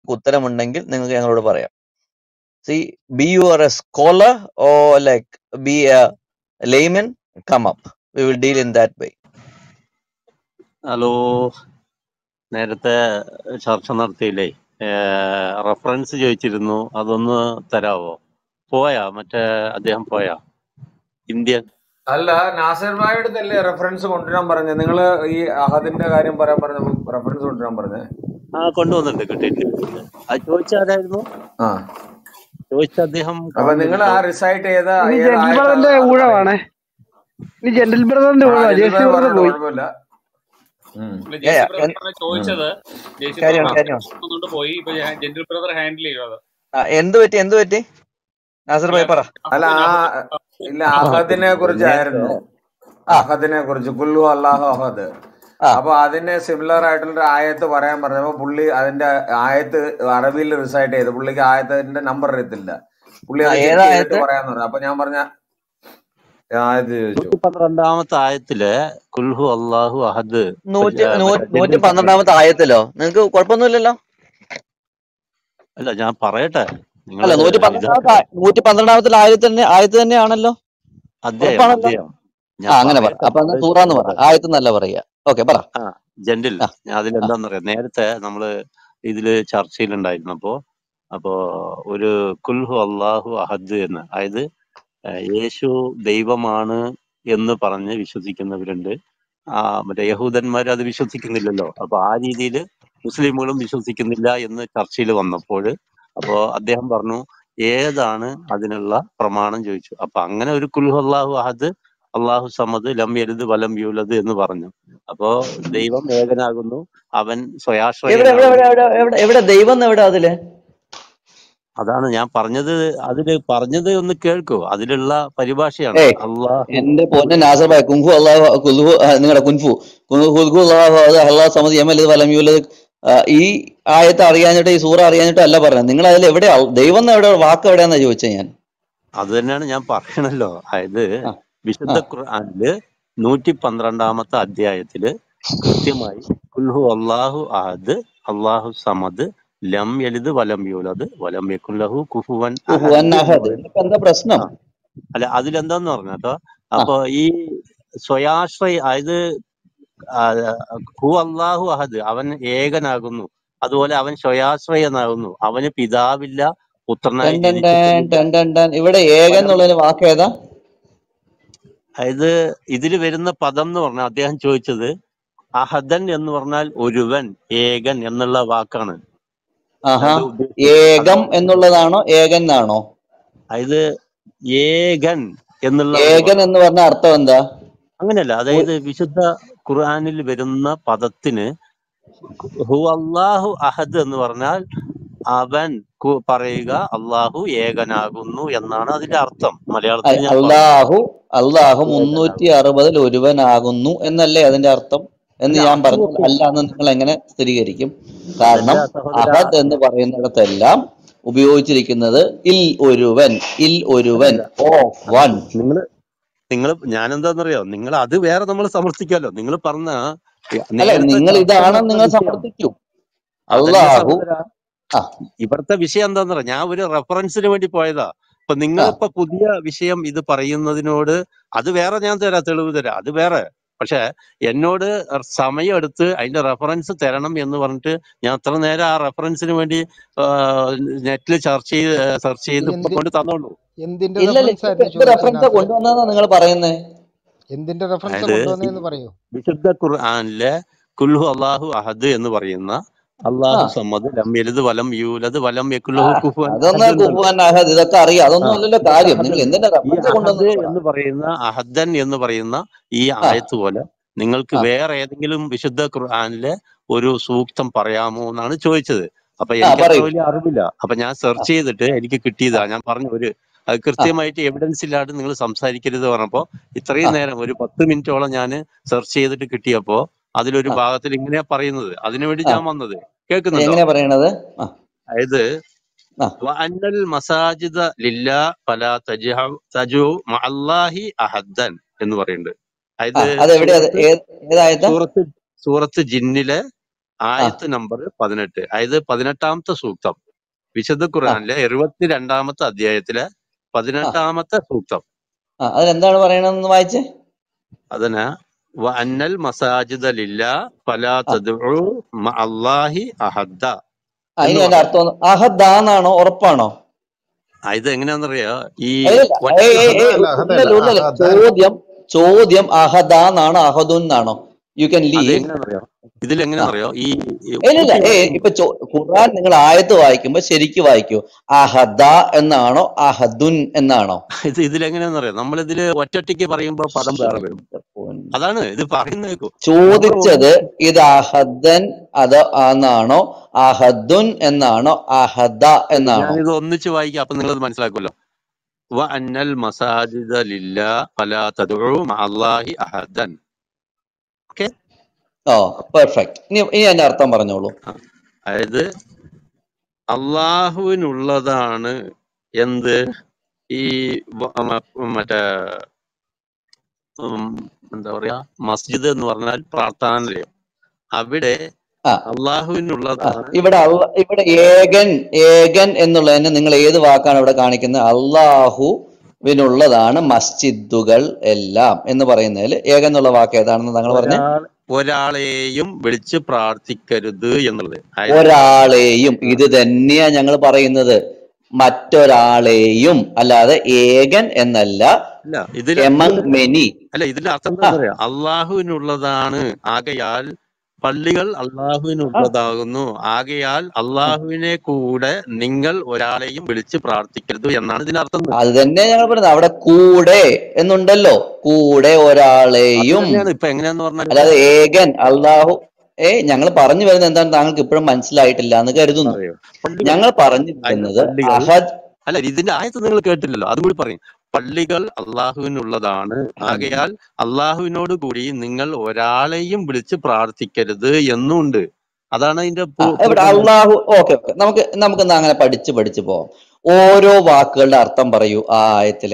ഉത്തരമുണ്ടെങ്കിൽ നിങ്ങൾക്ക് ഞങ്ങളോട് പറയാം see be you are a scholar or like be a layman come up we will deal in that way hello നേരത്തെ ചർച്ച നടത്തിയില്ലേ reference ചോദിച്ചിരുന്നു അതൊന്ന് തരാവോ പോയാ മറ്റേ അദ്ദേഹം പോയാ ഇന്ത്യൻ അല്ല നാസർ ഭായിയുടെ അടുത്തല്ലേ റെഫറൻസ് കൊണ്ടുവരാൻ പറഞ്ഞത് നിങ്ങൾ ഈ അഹദിന്റെ കാര്യം പറയാൻ പറഞ്ഞ റെഫറൻസ് കൊണ്ടുവരാൻ പറഞ്ഞേ ആ കൊണ്ടുവന്നിട്ടുണ്ട് കിട്ടിയിട്ടുണ്ട് അത് ചോദിച്ചാരായിരുന്നു ആ ചോദിച്ച അദ്ദേഹം അപ്പൊ നിങ്ങൾ ആ കാണുന്നില്ലല്ലോ റിസൈറ്റ് ചെയ്ത ഇനി ഏത് ജെന്റിൽ ആയത്താണെന്ന് ബ്രദറിന്റെ അത് പറയും ഊഴമാണേ ഇനി ജെന്റിൽ ബ്രദറിന്റെ ആ ഊഴമാ അജിൽ ജേസി ഭായി ബ്രദർ പറഞ്ഞിട്ട് പോയി കുഴപ്പമില്ല ഉം. ഇല്ല yeah, J C yeah. Brother en- ആണ് ഉം. ചോദിച്ചത് J C carry on brother carry on കൊണ്ട് പോയി ഇപ്പൊ ഞാൻ ജെന്റിൽ ബ്രദർ ഹാൻഡിൽ ചെയ്തത് ആ, എന്ത് പറ്റി എന്ത് പറ്റി നാസർ അല്ല ഭായി പറ അല്ല അഹദിന് ആ അഹദ് ഇല്ല അഹദിനെ കുറിച്ച് നേരത്തെ ആയിരുന്നു ആ അഹദിനെ കുറിച്ച് കുല്ലു അള്ളാഹു അഹദ് ആ അപ്പൊ അതിന് സിമിലർ ആയിട്ടുള്ള ഒരു ആയത്ത് പറയാൻ പറഞ്ഞപ്പോ പുള്ളി അതിന്റെ ആയത്ത് അറബിയിൽ റിസൈറ്റ് ചെയ്ത് പുള്ളിക്ക് ആയത്തിന്റെ നമ്പർ അറിയത്തില്ല പുള്ളി ആ, അത് ചെക്ക് ഏതാ ചെയ്തിട്ട് ആയത്ത് പറയാന്ന് പറഞ്ഞു അപ്പൊ ഞാൻ പറഞ്ഞ ആയത്ത് ചോദിച്ചു നൂറ്റി പന്ത്രണ്ടാമത്തെ ആയത്തില് കുൽഹു അള്ളാഹു അഹദ് നൂറ്റി ആ, നൂ- മറ്റേ നൂറ്റി ജെന്റിൽ പന്ത്രണ്ടാമത്തെ ആയത്തിലോ നിങ്ങൾക്ക് കുഴപ്പമൊന്നുമില്ലല്ലോ അല്ല ഞാൻ പറയട്ടെ അല്ല നിങ്ങള് നൂറ്റി ഇത് പന്ത്രണ്ടാമത്തെ ആ- നൂറ്റി പന്ത്രണ്ടാമത്തെ ആയത്ത് തന്നെ ആയത്ത് തന്നെയാണല്ലോ അദ്ദേഹം ഉറപ്പാണല്ലോ അദ്ദേഹം ആ ഞാൻ അങ്ങനെ പറ പറയട്ടെ അപ്പൊ എന്നാ അത് സൂറാന്ന് പറ ചോദിച്ചോട്ടെ ആയത്ത് നല്ല പറയാ ഓക്കെ പറ ആ ജെന്റിൽ ആ ആ അതിലെന്താന്നറിയാം നേരത്തെ നമ്മള് ഇതില് ചർച്ചയിലുണ്ടായിരുന്നപ്പോ അപ്പോ ഒരു കുൽഹു അള്ളാഹു അഹദ് എന്ന് അതായത് ഏഹ് യേശു ദൈവമാണ് എന്ന് പറഞ്ഞ് വിശ്വസിക്കുന്നവരുണ്ട് ആ മറ്റേ യഹൂദന്മാർ അത് വിശ്വസിക്കുന്നില്ലല്ലോ അപ്പൊ ആ രീതിയിൽ മുസ്ലിമുകളും വിശ്വസിക്കുന്നില്ല എന്ന് ചർച്ചയിൽ വന്നപ്പോൾ അപ്പോ അദ്ദേഹം പറഞ്ഞു ഏതാണ് അതിനുള്ള പ്രമാണം ചോദിച്ചു അപ്പൊ അങ്ങനെ ഒരു കുൽഹു അള്ളാഹു അഹദ് അള്ളാഹു സമദ് ലം യലിദ് വലം യൂലദ് എന്ന് പറഞ്ഞു അപ്പോ ദൈവം ഏകനാകുന്നു അവൻ എവിടെ എവിടെ സ്വയാശ്രയനാകുന്നു എവിടെ എവിടെ എവിടെ എവിടെ ദൈവം എന്ന് എവിടെ അതില് അതാണ് ഞാൻ പറഞ്ഞത് അതില് പറഞ്ഞത് ഒന്ന് കേൾക്കൂ അതിലുള്ള പരിഭാഷയാണ് ഏയ് അള്ളാഹു എന്റെ പൊന്നെ നാസർ ഭായ് കുൻഫു അള്ളാഹു കുൽഹു നിങ്ങളുടെ കുൻഫു കുൽഹു അള്ളാഹു അത് അള്ളാഹു സമദ് യമൽ വലം യൂലദ് ആ, ഈ ആയത്ത് അറിയാഞ്ഞിട്ട് ഈ സൂറ അറിയാഞ്ഞിട്ട് അല്ല പറഞ്ഞത് നിങ്ങൾ അതിൽ എവിടെ ദൈവം എന്ന് എവിടെ വാക്ക് എവിടെയാന്നാ ചോദിച്ചത് ഞാൻ അത് തന്നെയാണ് ഞാൻ പറയണല്ലോ അതായത് ആ വിശുദ്ധ ആ ഖുർആനില് നൂറ്റി പന്ത്രണ്ടാമത്തെ അധ്യായത്തില് കൃത്യമായി കുൽഹു അള്ളാഹു അഹദ് അള്ളാഹു സമദ് ലം യലിദ് വലം യൂലദ് വലം യക്കുൻ ലഹു കുഫുവൻ കുഫുവൻ അഹദ് എന്ന് അഹദ് പറയുന്നത് ഇനിയിപ്പോ എന്താ പ്രശ്നം ആ അല്ല അതിലെന്താന്ന് പറഞ്ഞ കേട്ടോ ആ അപ്പൊ ഈ സ്വയാശ്രയ അതായത് ആ, ഹു അള്ളാഹു അഹദ് അവൻ ഏകനാകുന്നു അതുപോലെ അവൻ സ്വയാശ്രയനാകുന്നു അവന് പിതാവില്ല പുത്രനായി ടൻ ടൻ ടൻ ജനിച്ചിട്ടുമില്ല ടൻ ടൻ ടൻ ഇവിടെ ഏകൻ വലം എന്നുള്ളതിന് വാക്ക് ഏതാ അതായത് ഇതിൽ വരുന്ന പദം എന്ന് പറഞ്ഞാൽ അദ്ദേഹം ചോദിച്ചത് അഹദൻ എന്ന് പറഞ്ഞാൽ ഒരുവൻ ഏകൻ എന്നുള്ള വാക്കാണ് ആഹാ അതായത് ഉദ്ദേശിച്ചത് ഏകം അതായത് എന്നുള്ളതാണോ ഏകൻ എന്നാണോ അതായത് ഏകൻ എന്നുള്ള ഒരു ഏകൻ പദം എന്ന് പറഞ്ഞ അർത്ഥം എന്താ അങ്ങനെയല്ല ഒ- അതായത് വിശുദ്ധ ഖുർആനിൽ വരുന്ന പദത്തിന് ഹു അള്ളാഹു അഹദ് എന്ന് പറഞ്ഞാൽ അവൻ കു- പറയുക അള്ളാഹു ഏകനാകുന്നു എന്നാണ് അതിന്റെ അർത്ഥം മലയാളത്തിൽ ഞാൻ പറഞ്ഞു അള്ളാഹു അള്ളാഹു മുന്നൂറ്റി ഏകനാകുന്നു അറുപതിൽ ഒരുവനാകുന്നു എന്നല്ലേ അതിന്റെ അർത്ഥം എന്ന് അല്ല ഞാൻ അത് പറഞ്ഞു ഓക്കെ അല്ല എന്ന് നിങ്ങൾ എങ്ങനെ സ്ഥിരീകരിക്കും കാരണം അതല്ല സഹോദര അഹദ് എന്ന് പറയുന്നിടത്തെല്ലാം ഉപയോഗിച്ചിരിക്കുന്നത് ഇൽ ഒരുവൻ ഇൽ ഒരുവൻ അതല്ല ഓഫ് വൺ നിങ്ങൾ നിങ്ങൾ ഞാനെന്താന്നറിയോ നിങ്ങൾ അത് വേറെ നമ്മൾ സമർത്ഥിക്കാലോ നിങ്ങൾ പറഞ്ഞ അല്ല നേരത്തെ നിങ്ങൾ ചർച്ച ഇതാണെന്ന് നടന്ന നിങ്ങൾ വിഷയം സമർത്ഥിക്കൂ അതല്ല അള്ളാഹു സഹോദര ആ ഇവിടുത്തെ വിഷയം എന്താന്ന് ഞാൻ ഒരു റെഫറൻസിന് വേണ്ടി പോയതാ ഇപ്പൊ ആ നിങ്ങളിപ്പോ പുതിയ വിഷയം ഇത് പറയുന്നതിനോട് അത് വേറെ ഞാൻ തരാം തെളിവ് തരാം അത് വേറെ പക്ഷെ എന്നോട് സമയം എടുത്ത് അതിന്റെ റെഫറൻസ് തരണം എന്ന് പറഞ്ഞിട്ട് ഞാൻ അത്ര നേരം ആ റെഫറൻസിന് വേണ്ടി നെറ്റിൽ സെർച്ച് ചെയ്ത് സെർച്ച് ചെയ്ത് ഇപ്പൊ എന്തി കൊണ്ട് തന്നോളൂ എന്തിന്റെ ഇല്ലല്ല റെഫറൻസ് ഇപ്പൊ ആയിരുന്നു എന്ത് ചോദിച്ചത് റെഫറൻസാ നാസറെ കൊണ്ടുവന്നതെന്നാ നിങ്ങൾ പറയുന്നത് എന്തിന്റെ റെഫറൻസാ അതായത് കൊണ്ടുവന്നതെന്ന് പറയൂ വിശുദ്ധ ഖുർആനിലെ കുൽഹു അള്ളാഹു അഹദ് എന്ന് പറയുന്ന ആ അള്ളാഹു സമദ് ലം യലിദ് വലം യൂലദ് വലം ആ യക്കുലഹു കുഫുവൻ അതൊന്ന് അഹദ് ഉണ്ടല്ലോ കുഫുവൻ അഹദ് ഇതൊക്കെ അറിയാം ആ അതൊന്നും അല്ലല്ലോ ഈ കാര്യം അഹദ് നിങ്ങൾ എന്തിന്റെ ഈ റെഫറൻസ് അഹദ് കൊണ്ടുവന്നത് പറ എന്ന് പറയുന്ന അഹദൻ എന്ന് പറയുന്ന ഈ ആ ആയത്ത് പോലെ നിങ്ങൾക്ക് ആ വേറെ ഏതെങ്കിലും വിശുദ്ധ ഖുർആനിലെ ഒരു സൂക്തം പറയാമോ എന്നാണ് ചോദിച്ചത് അപ്പൊ ആ എനിക്ക് അത്ര പറയൂ വലിയ അറിവില്ല അപ്പൊ ഞാൻ ആ സെർച്ച് ചെയ്തിട്ട് എനിക്ക് ആ കിട്ടിയതാ ഞാൻ പറഞ്ഞു ഒരു അത് ആ കൃത്യമായിട്ട് എവിഡൻസ് ഇല്ലാതെ നിങ്ങൾ സംസാരിക്കരുത് പറഞ്ഞപ്പോ ആ ഇത്രയും നേരം ഒരു പത്ത് മിനിറ്റോളം ഞാൻ സെർച്ച് ചെയ്തിട്ട് കിട്ടിയപ്പോ അതിലൊരു ആ ഭാഗത്തിൽ ഇങ്ങനെയാ പറയുന്നത് അതിനുവേണ്ടി ആ ഞാൻ വന്നത് കേൾക്കുന്നുണ്ടോ എങ്ങനെയാ പറയണത് ആ അതായത് ആ വഅന്നൽ മസാജിദ ലില്ലാ ഫലാ തജ്ഹ തജു മഅല്ലാഹി അഹദ്ദൻ എന്ന് പറയുന്നുണ്ട് ആ അതായത് അതെവിടെയാ അത് സൂറത്ത് ഏത് ഏതായത്താ സൂറത്ത് സൂറത്ത് ജിന്നിലെ ആയത്ത് നമ്പർ പതിനെട്ട് അതായത് പതിനെട്ടാമത്തെ സൂക്തം വിശുദ്ധ ഖുർആനിലെ എഴുപത്തിരണ്ടാമത്തെ അധ്യായത്തിലെ പതിനെട്ടാമത്തെ സൂക്തം ആ അതിലെന്താണ് പറയണമെന്ന് വായിച്ചേ അതിന് വ അന്നൽ മസാജിദ ലില്ല ഫലാ ആ തദ്ഉ മഅല്ലാഹി അഹദ്ദ ആ, ഇനി എന്ന് അതിന്റെ പറഞ്ഞു അർത്ഥം ഒന്ന് അഹദാന്നാണോ ഉറപ്പാണോ ആ, ഇത് എങ്ങനെയാണെന്നറിയോ ഈ അല്ലല്ല വ- ഏയ് ഏയ് ഏയ് അഹദല്ല അഹദല്ല ഇല്ലല്ല ഇല്ലല്ല അഹദല്ല ചോദ്യം ചോദ്യം അഹദാന്നാണോ അഹദുൻ എന്നാണോ യു ക്യാൻ അത് ലീവ് എങ്ങനെയാണെന്നറിയോ ഇതിൽ ആ എങ്ങനെയാണെന്നറിയോ ഈ ഈ ഇല്ലില്ല കൂട്ടി ഏ വായിക്കും ഇപ്പൊ ചോ- ഖുർആൻ നിങ്ങൾ ആയത്ത് വായിക്കുമ്പോ ശരിക്ക് വായിക്കൂ അഹദ എന്നാണോ അഹദുൻ എന്നാണോ ഇത് ഇതിലെങ്ങനെയാണെന്നറിയോ നമ്മളിതില് ഒറ്റൊറ്റയ്ക്ക് പറയുമ്പോ പദം വേറെ വരും അതാണ് ഇത് പറയുന്ന കേക്കൂ നമ്മൾ ചോദിച്ചത് ഇത് അഹദൻ അത് എന്നാണോ അഹദുൻ എന്നാണോ അഹദ എന്നാണോ ഞാനിത് ഒന്നിച്ച് വായിക്കാം അപ്പൊ നിങ്ങളത് മനസ്സിലാക്കുമല്ലോ വ അന്നൽ മസാജിദ ലില്ല ഫലാ തദ്ഉ മഅല്ലാഹി അഹദൻ ഓക്കെ ഓ പെർഫെക്റ്റ് ഇനി ഇനി അതിന്റെ അർത്ഥം പറഞ്ഞോളൂ അതായത് അള്ളാഹുവിനുള്ളതാണ് എന്ത് ഈ വ- മ- മറ്റേ ഉം, എന്താ പറയാ മസ്ജിദ് എന്ന് പറഞ്ഞാൽ പ്രാർത്ഥനാലയം അവിടെ ആ ആ അള്ളാഹുവിനുള്ളതാണ് ഇവിടെ അള്ള ഇവിടെ ഏകൻ ഏകൻ എന്നുള്ളതിന് നിങ്ങൾ ഏത് വാക്കാണ് ഇവിടെ കാണിക്കുന്നത് അള്ളാഹുവിനുള്ളതാണ് മസ്ജിദുകൾ എല്ലാം എന്ന് പറയുന്നതിൽ ഏകൻ എന്നുള്ള വാക്ക് ഏതാണെന്ന് താങ്കൾ പറഞ്ഞേ ഒരാൾ ഒരാളെയും വിളിച്ച് പ്രാർത്ഥിക്കരുത് എന്നുള്ളത് അതായത് ഒരാളെയും ഇത് തന്നെയാ ഞങ്ങൾ പറയുന്നത് മറ്റൊരാളെയും അല്ലാതെ ഏകൻ എന്നല്ല അല്ല ഇതിൽ എമംഗ് മെനി അല്ല ഇതിന്റെ അർത്ഥം ആ എന്താ പറയാ അള്ളാഹുവിനുള്ളതാണ് ആകയാൽ പള്ളികൾ ആ അള്ളാഹുവിനുള്ളതാകുന്നു ആകയാൽ അള്ളാഹുവിനെ കൂടെ നിങ്ങൾ ഒരാളെയും വിളിച്ച് പ്രാർത്ഥിക്കരുത് എന്നാണ് ഇതിന്റെ അർത്ഥം അത് തന്നെ ഞങ്ങൾ പറയുന്നത് അവിടെ കൂടെ എന്നുണ്ടല്ലോ കൂടെ അത് ഒരാളെയും തന്നെയാണ് ഇപ്പൊ എങ്ങനെയാന്ന് പറഞ്ഞാൽ അല്ലാതെ ഏകൻ അള്ളാഹു ഏ ഞങ്ങൾ പറഞ്ഞു വരുന്നത് എന്താണ് താങ്കൾക്ക് ഇപ്പോഴും മനസ്സിലായിട്ടില്ല എന്ന് കരുതുന്നു പറയോ പള്ളികൾ ഞങ്ങൾ പറഞ്ഞു അല്ല വരുന്നത് പള്ളികൾ അഹദ് അല്ല ഇതിന്റെ ആയത്ത് നിങ്ങൾ കേട്ടില്ലല്ലോ അതും കൂടി പറയും പള്ളികൾ അള്ളാഹുവിനുള്ളതാണ് ആകയാൽ അള്ളാഹുവിനോട് കൂടി നിങ്ങൾ ഒരാളെയും വിളിച്ച് പ്രാർത്ഥിക്കരുത് എന്നുണ്ട് അതാണ് അതിന്റെ ആ പൂ- ഇവിടെ പൂർണ്ണ അള്ളാഹു ഓക്കെ ഓക്കെ നമുക്ക് നമുക്ക് അങ്ങനെ പഠിച്ച് പഠിച്ച് പോവാം ഓരോ വാക്കുകളുടെ അർത്ഥം പറയൂ ആ ആയത്തിലെ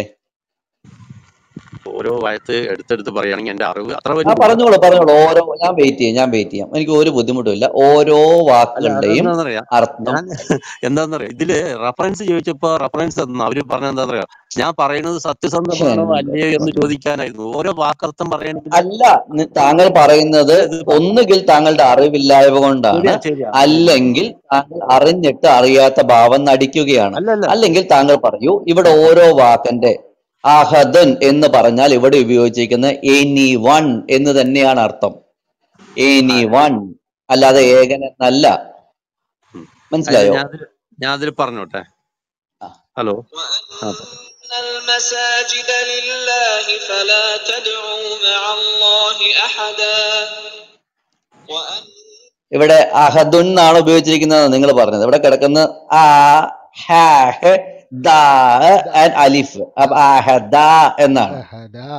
ഓരോ വയത്ത് എടുത്തെടുത്ത് പറയുകയാണെങ്കിൽ എന്റെ അറിവ് അത്ര ആ വലിയ പറഞ്ഞോളൂ പറഞ്ഞോളൂ ഓരോ ഞാൻ വെയിറ്റ് ചെയ്യാം ഞാൻ വെയിറ്റ് ചെയ്യാം എനിക്ക് ഒരു ബുദ്ധിമുട്ടുമില്ല ഓരോ അല്ല വാക്കുകളുടെയും അതെന്താന്നറിയാ അർത്ഥം ഞാൻ എന്താന്നറിയാ ഇതില് റഫറൻസ് ചോദിച്ചപ്പോ റഫറൻസ് തന്നു അവര് പറഞ്ഞ എന്താന്നറിയാ ഞാൻ പറയുന്നത് സത്യസന്ധമാണോ എന്റെ അല്ലയോ എന്ന് പൊന്നേ. ചോദിക്കാനായിരുന്നു ഓരോ വാക്കർത്ഥം പറയണമെങ്കിൽ അല്ല നി- താങ്കൾ പറയുന്നത് ഇത് പറ- ഒന്നുകിൽ താങ്കളുടെ അറിവില്ലായ്മ കൊണ്ടാണ് ശരിയാ ശരിയാ അല്ലെങ്കിൽ താങ്കൾ അറിഞ്ഞിട്ട് അറിയാത്ത ഭാവം നടിക്കുകയാണ് അല്ല അല്ല അല്ലെങ്കിൽ താങ്കൾ പറയൂ ഇവിടെ ഓരോ വാക്കിന്റെ അഹദൻ എന്ന് പറഞ്ഞാൽ ഇവിടെ ഉപയോഗിച്ചിരിക്കുന്ന എനി വൺ എന്ന് തന്നെയാണ് അർത്ഥം എനി വൺ അല്ലാതെ ഏകൻ എന്നല്ല ഉം. അതിന് മനസ്സിലായോ ഞാൻ അതില് ഞാൻ അതിൽ പറഞ്ഞോട്ടെ ആ. ഹലോ ആ പറ. وأن المساجد لله فلا تدعوا مع الله أحدا وأن ഇവിടെ അഹദുൻ എന്നാണ് ഉപയോഗിച്ചിരിക്കുന്നത് നിങ്ങൾ പറഞ്ഞത് ഇവിടെ കിടക്കുന്ന ആ ഹ ഹ്, ദ ആൻഡ് അലിഫ് അപ്പൊ അഹദ എന്നാണ് അഹദാ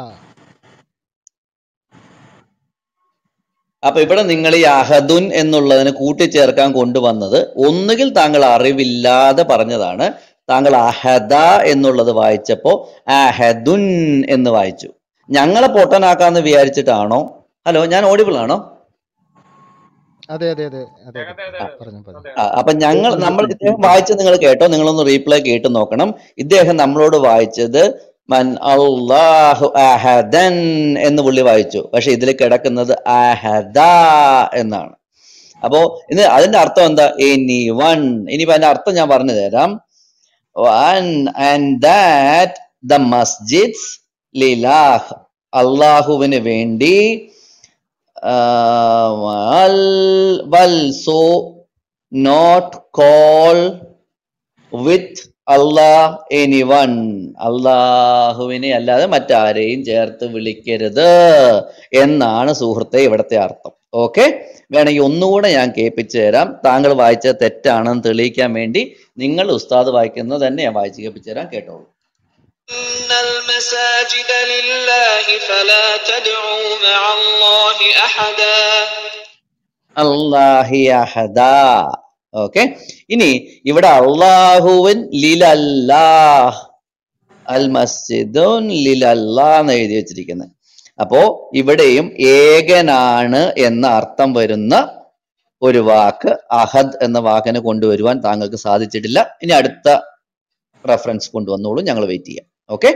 അപ്പൊ ഇവിടെ നിങ്ങൾ ഈ അഹദുൻ എന്നുള്ളതിന് കൂട്ടിച്ചേർക്കാൻ കൊണ്ടുവന്നത് ഒന്നുകിൽ താങ്കൾ അറിവില്ലാതെ പറഞ്ഞതാണ് താങ്കൾ അഹദ എന്നുള്ളത് വായിച്ചപ്പോ അഹദുൻ എന്ന് വായിച്ചു ഞങ്ങളെ പൊട്ടനാക്കാന്ന് വിചാരിച്ചിട്ടാണോ ഹലോ ഞാൻ ഓഡിബിൾ ആണോ അതെ അതെ അതെ അതെ അതെ അതെ അതെ അതെ പറഞ്ഞു പറഞ്ഞു അതെ ആ, അപ്പൊ ഞങ്ങൾ നമ്മൾ ഇദ്ദേഹം വായിച്ചത് നിങ്ങൾ കേട്ടോ നിങ്ങളൊന്ന് റീപ്ലേ കേട്ട് നോക്കണം ഇദ്ദേഹം നമ്മളോട് വായിച്ചത് മൻ അള്ളാഹു അഹദൻ എന്ന് പുള്ളി വായിച്ചു പക്ഷെ ഇതിൽ കിടക്കുന്നത് അഹദ എന്നാണ് അപ്പോ ഇത് അതിന്റെ അർത്ഥം എന്താ എനി വൺ ഇനിയിപ്പോ അതിന്റെ അർത്ഥം ഞാൻ പറഞ്ഞു തരാം ആൻഡ് ദാറ്റ് ദ മസ്ജിദ്സ് ലിലാഹ് അള്ളാഹുവിന് വേണ്ടി വൽസോ നോട്ട് കോൾ വിത്ത് അള്ളാഹ് എനി വൺ അള്ളാഹുവിനെ അല്ലാതെ മറ്റാരെയും ചേർത്ത് വിളിക്കരുത് എന്നാണ് സുഹൃത്തെ ഇവിടുത്തെ അർത്ഥം ഓക്കെ വേണമെങ്കിൽ ഒന്നുകൂടെ ഞാൻ കേൾപ്പിച്ചു തരാം താങ്കൾ വായിച്ചത് തെറ്റാണെന്ന് തെളിയിക്കാൻ വേണ്ടി നിങ്ങൾ ഉസ്താദ് വായിക്കുന്നത് തന്നെ ഞാൻ വായിച്ച് കേൾപ്പിച്ചു തരാം കേട്ടോളൂ إن المساجد لله فلا تدعوا مع الله أحدا അള്ളാഹി അഹദ ഓക്കെ ഇനി ഇവിടെ അള്ളാഹുവിൻ ലിലല്ലാഹ് അൽ മസ്ജിദുൻ ലിലല്ലാ എന്ന് എഴുതി വെച്ചിരിക്കുന്നത് അപ്പോ ഇവിടെയും ഏകനാണ് എന്ന അർത്ഥം വരുന്ന ഒരു വാക്ക് അഹദ് എന്ന വാക്കിനെ കൊണ്ടുവരുവാൻ താങ്കൾക്ക് സാധിച്ചിട്ടില്ല ഇനി അടുത്ത റെഫറൻസ് കൊണ്ടുവന്നോളൂ ഞങ്ങൾ വെയിറ്റ് ചെയ്യാം ഓക്കെ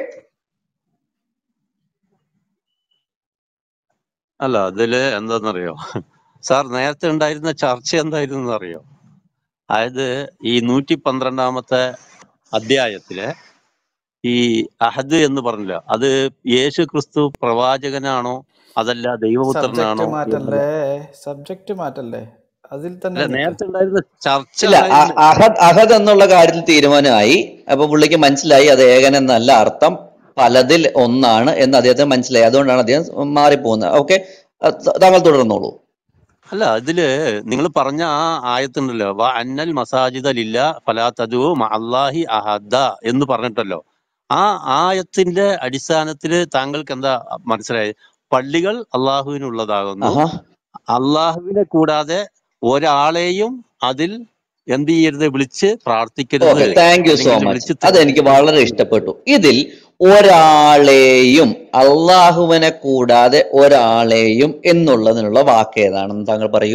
അല്ല അതില് എന്താന്നറിയോ സാർ നേരത്തെ ഉണ്ടായിരുന്ന ചർച്ച എന്തായിരുന്നു അറിയോ അതായത് ഈ നൂറ്റി പന്ത്രണ്ടാമത്തെ അധ്യായത്തിലെ ഈ അഹദ് എന്ന് പറഞ്ഞില്ല അത് യേശു ക്രിസ്തു പ്രവാചകനാണോ അതല്ല ദൈവപുത്രനാണോ സബ്ജക്റ്റ് മാറ്റല്ലേ എന്നുള്ള സബ്ജക്റ്റ് മാറ്റല്ലേ അതിൽ തന്നെ അല്ല നിൽക്ക് നേരത്തെ ഉണ്ടായിരുന്ന ചർച്ച ഇല്ല അ- അതായിരുന്നു അഹദ് അഹദ് എന്നുള്ള കാര്യത്തിൽ തീരുമാനമായി അപ്പൊ പുള്ളിക്ക് മനസ്സിലായി അത് ഏകൻ എന്നല്ല അർത്ഥം പലതിൽ ഒന്നാണ് എന്ന് അദ്ദേഹത്തിന് മനസ്സിലായി അതുകൊണ്ടാണ് അദ്ദേഹം മാറിപ്പോകുന്നത് ഓക്കെ താങ്കൾ തുടർന്നോളൂ അല്ല ഇതില് നിങ്ങൾ പറഞ്ഞ ആ ആയത്തുണ്ടല്ലോ വ അന്നൽ മസാജിദ ലില്ല ഫലാ തദു അള്ളാഹി അഹദ എന്ന് പറഞ്ഞിട്ടല്ലോ ആ ആയത്തിന്റെ അടിസ്ഥാനത്തിൽ താങ്കൾക്ക് എന്താ മനസ്സിലായത് പള്ളികൾ അള്ളാഹുവിനുള്ളതാകുന്നു ആഹാ അള്ളാഹുവിനെ കൂടാതെ ഒരാളെയും അതിൽ എന്ത് ചെയ്യരുത് വിളിച്ച് പ്രാർത്ഥിക്കരുത് ഓക്കെ താങ്ക് യു സോ അല്ലെങ്കിൽ മച്ച് വിളിച്ച് അതെനിക്ക് തേടരുത് വളരെ ഇഷ്ടപ്പെട്ടു ഇതിൽ ഒരാളെയും അള്ളാഹുവിനെ കൂടാതെ ഒരാളെയും എന്നുള്ളതിനുള്ള വാക്ക് ഏതാണെന്ന് താങ്കൾ പറയൂ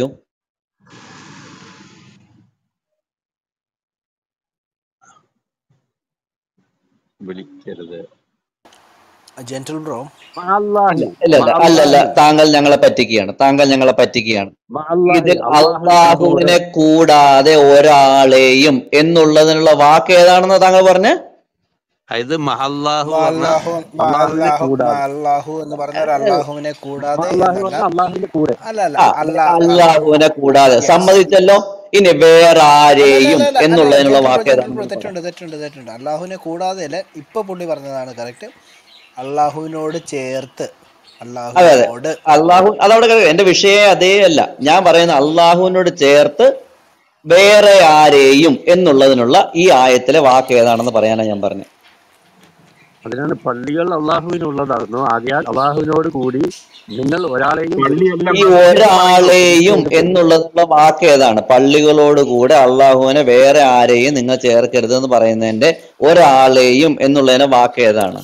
വിളിക്കരുത് ജെന്റിൽ ബ്രോ അള്ളാഹി ഇല്ല ഇല്ല അല്ല അല്ല താങ്കൾ ഞങ്ങളെ പറ്റിക്കുകയാണ് താങ്കൾ ഞങ്ങളെ പറ്റിക്കുകയാണ് അള്ളാഹി ഇതിൽ അള്ളാഹുവിനെ അള്ളാഹുവിനെ കൂടാതെ ഒരാളെയും എന്നുള്ളതിനുള്ള വാക്ക് ഏതാണെന്ന് താങ്കൾ പറഞ്ഞ് അതായത് മഹല്ലാഹു പറഞ്ഞ അള്ളാഹു അള്ളാഹുവിനെ അള്ളാഹു കൂടാതെ അള്ളാഹു എന്ന് പറഞ്ഞ ഒരു അള്ളാഹുവിനെ കൂടാതെ അള്ളാഹു എന്നല്ല പറഞ്ഞ അള്ളാഹുവിന്റെ കൂടെ അല്ല അല്ല ആ അല്ല അള്ളാഹുവിനെ കൂടാതെ യെസ് സമ്മതിച്ചല്ലോ ഇനി വേറെ അല്ല അല്ല ആരെയും അല്ല അല്ല എന്നുള്ളതിനുള്ള ജെന്റിൽ ബ്രോ വാക്ക് ജെന്റിൽ ഏതാണെന്ന് ബ്രോ പറ തെറ്റുണ്ട് തെറ്റുണ്ട് തെറ്റുണ്ട് അള്ളാഹുവിനെ കൂടാതെ അല്ല ഇപ്പൊ പുള്ളി പറഞ്ഞതാണ് കറക്റ്റ് അള്ളാഹുവിനോട് ചേർത്ത് അതെ അതെ അള്ളാഹുവിനോട് അള്ളാഹു അതവിടെ കിടക്കട്ടെ. എന്റെ വിഷയം അതേ അല്ല ഞാൻ പറയുന്ന അള്ളാഹുവിനോട് ചേർത്ത് വേറെ ആരെയും എന്നുള്ളതിനുള്ള ഈ ആയത്തിലെ വാക്ക് ഏതാണെന്ന് പറയാനാണ് ഞാൻ പറഞ്ഞത് അതിനാണ് പള്ളികൾ അള്ളാഹുവിനുള്ളതാകുന്നു ആദ്യാൽ അള്ളാഹുവിനോട് കൂടി നിങ്ങൾ ഒരാളെയും പള്ളിയല്ല ഈ വിളിച്ച് മസ്ജിദ് ഒരാളെയും വിളിക്കരുത് എന്നുള്ളതിനുള്ള വാക്ക് ഏതാണ് പള്ളികളോട് കൂടെ അള്ളാഹുവിനെ വേറെ ആരെയും നിങ്ങൾ ചേർക്കരുത് എന്ന് പറയുന്നതിന്റെ ഒരാളെയും എന്നുള്ളതിന്റെ വാക്ക് ഏതാണ്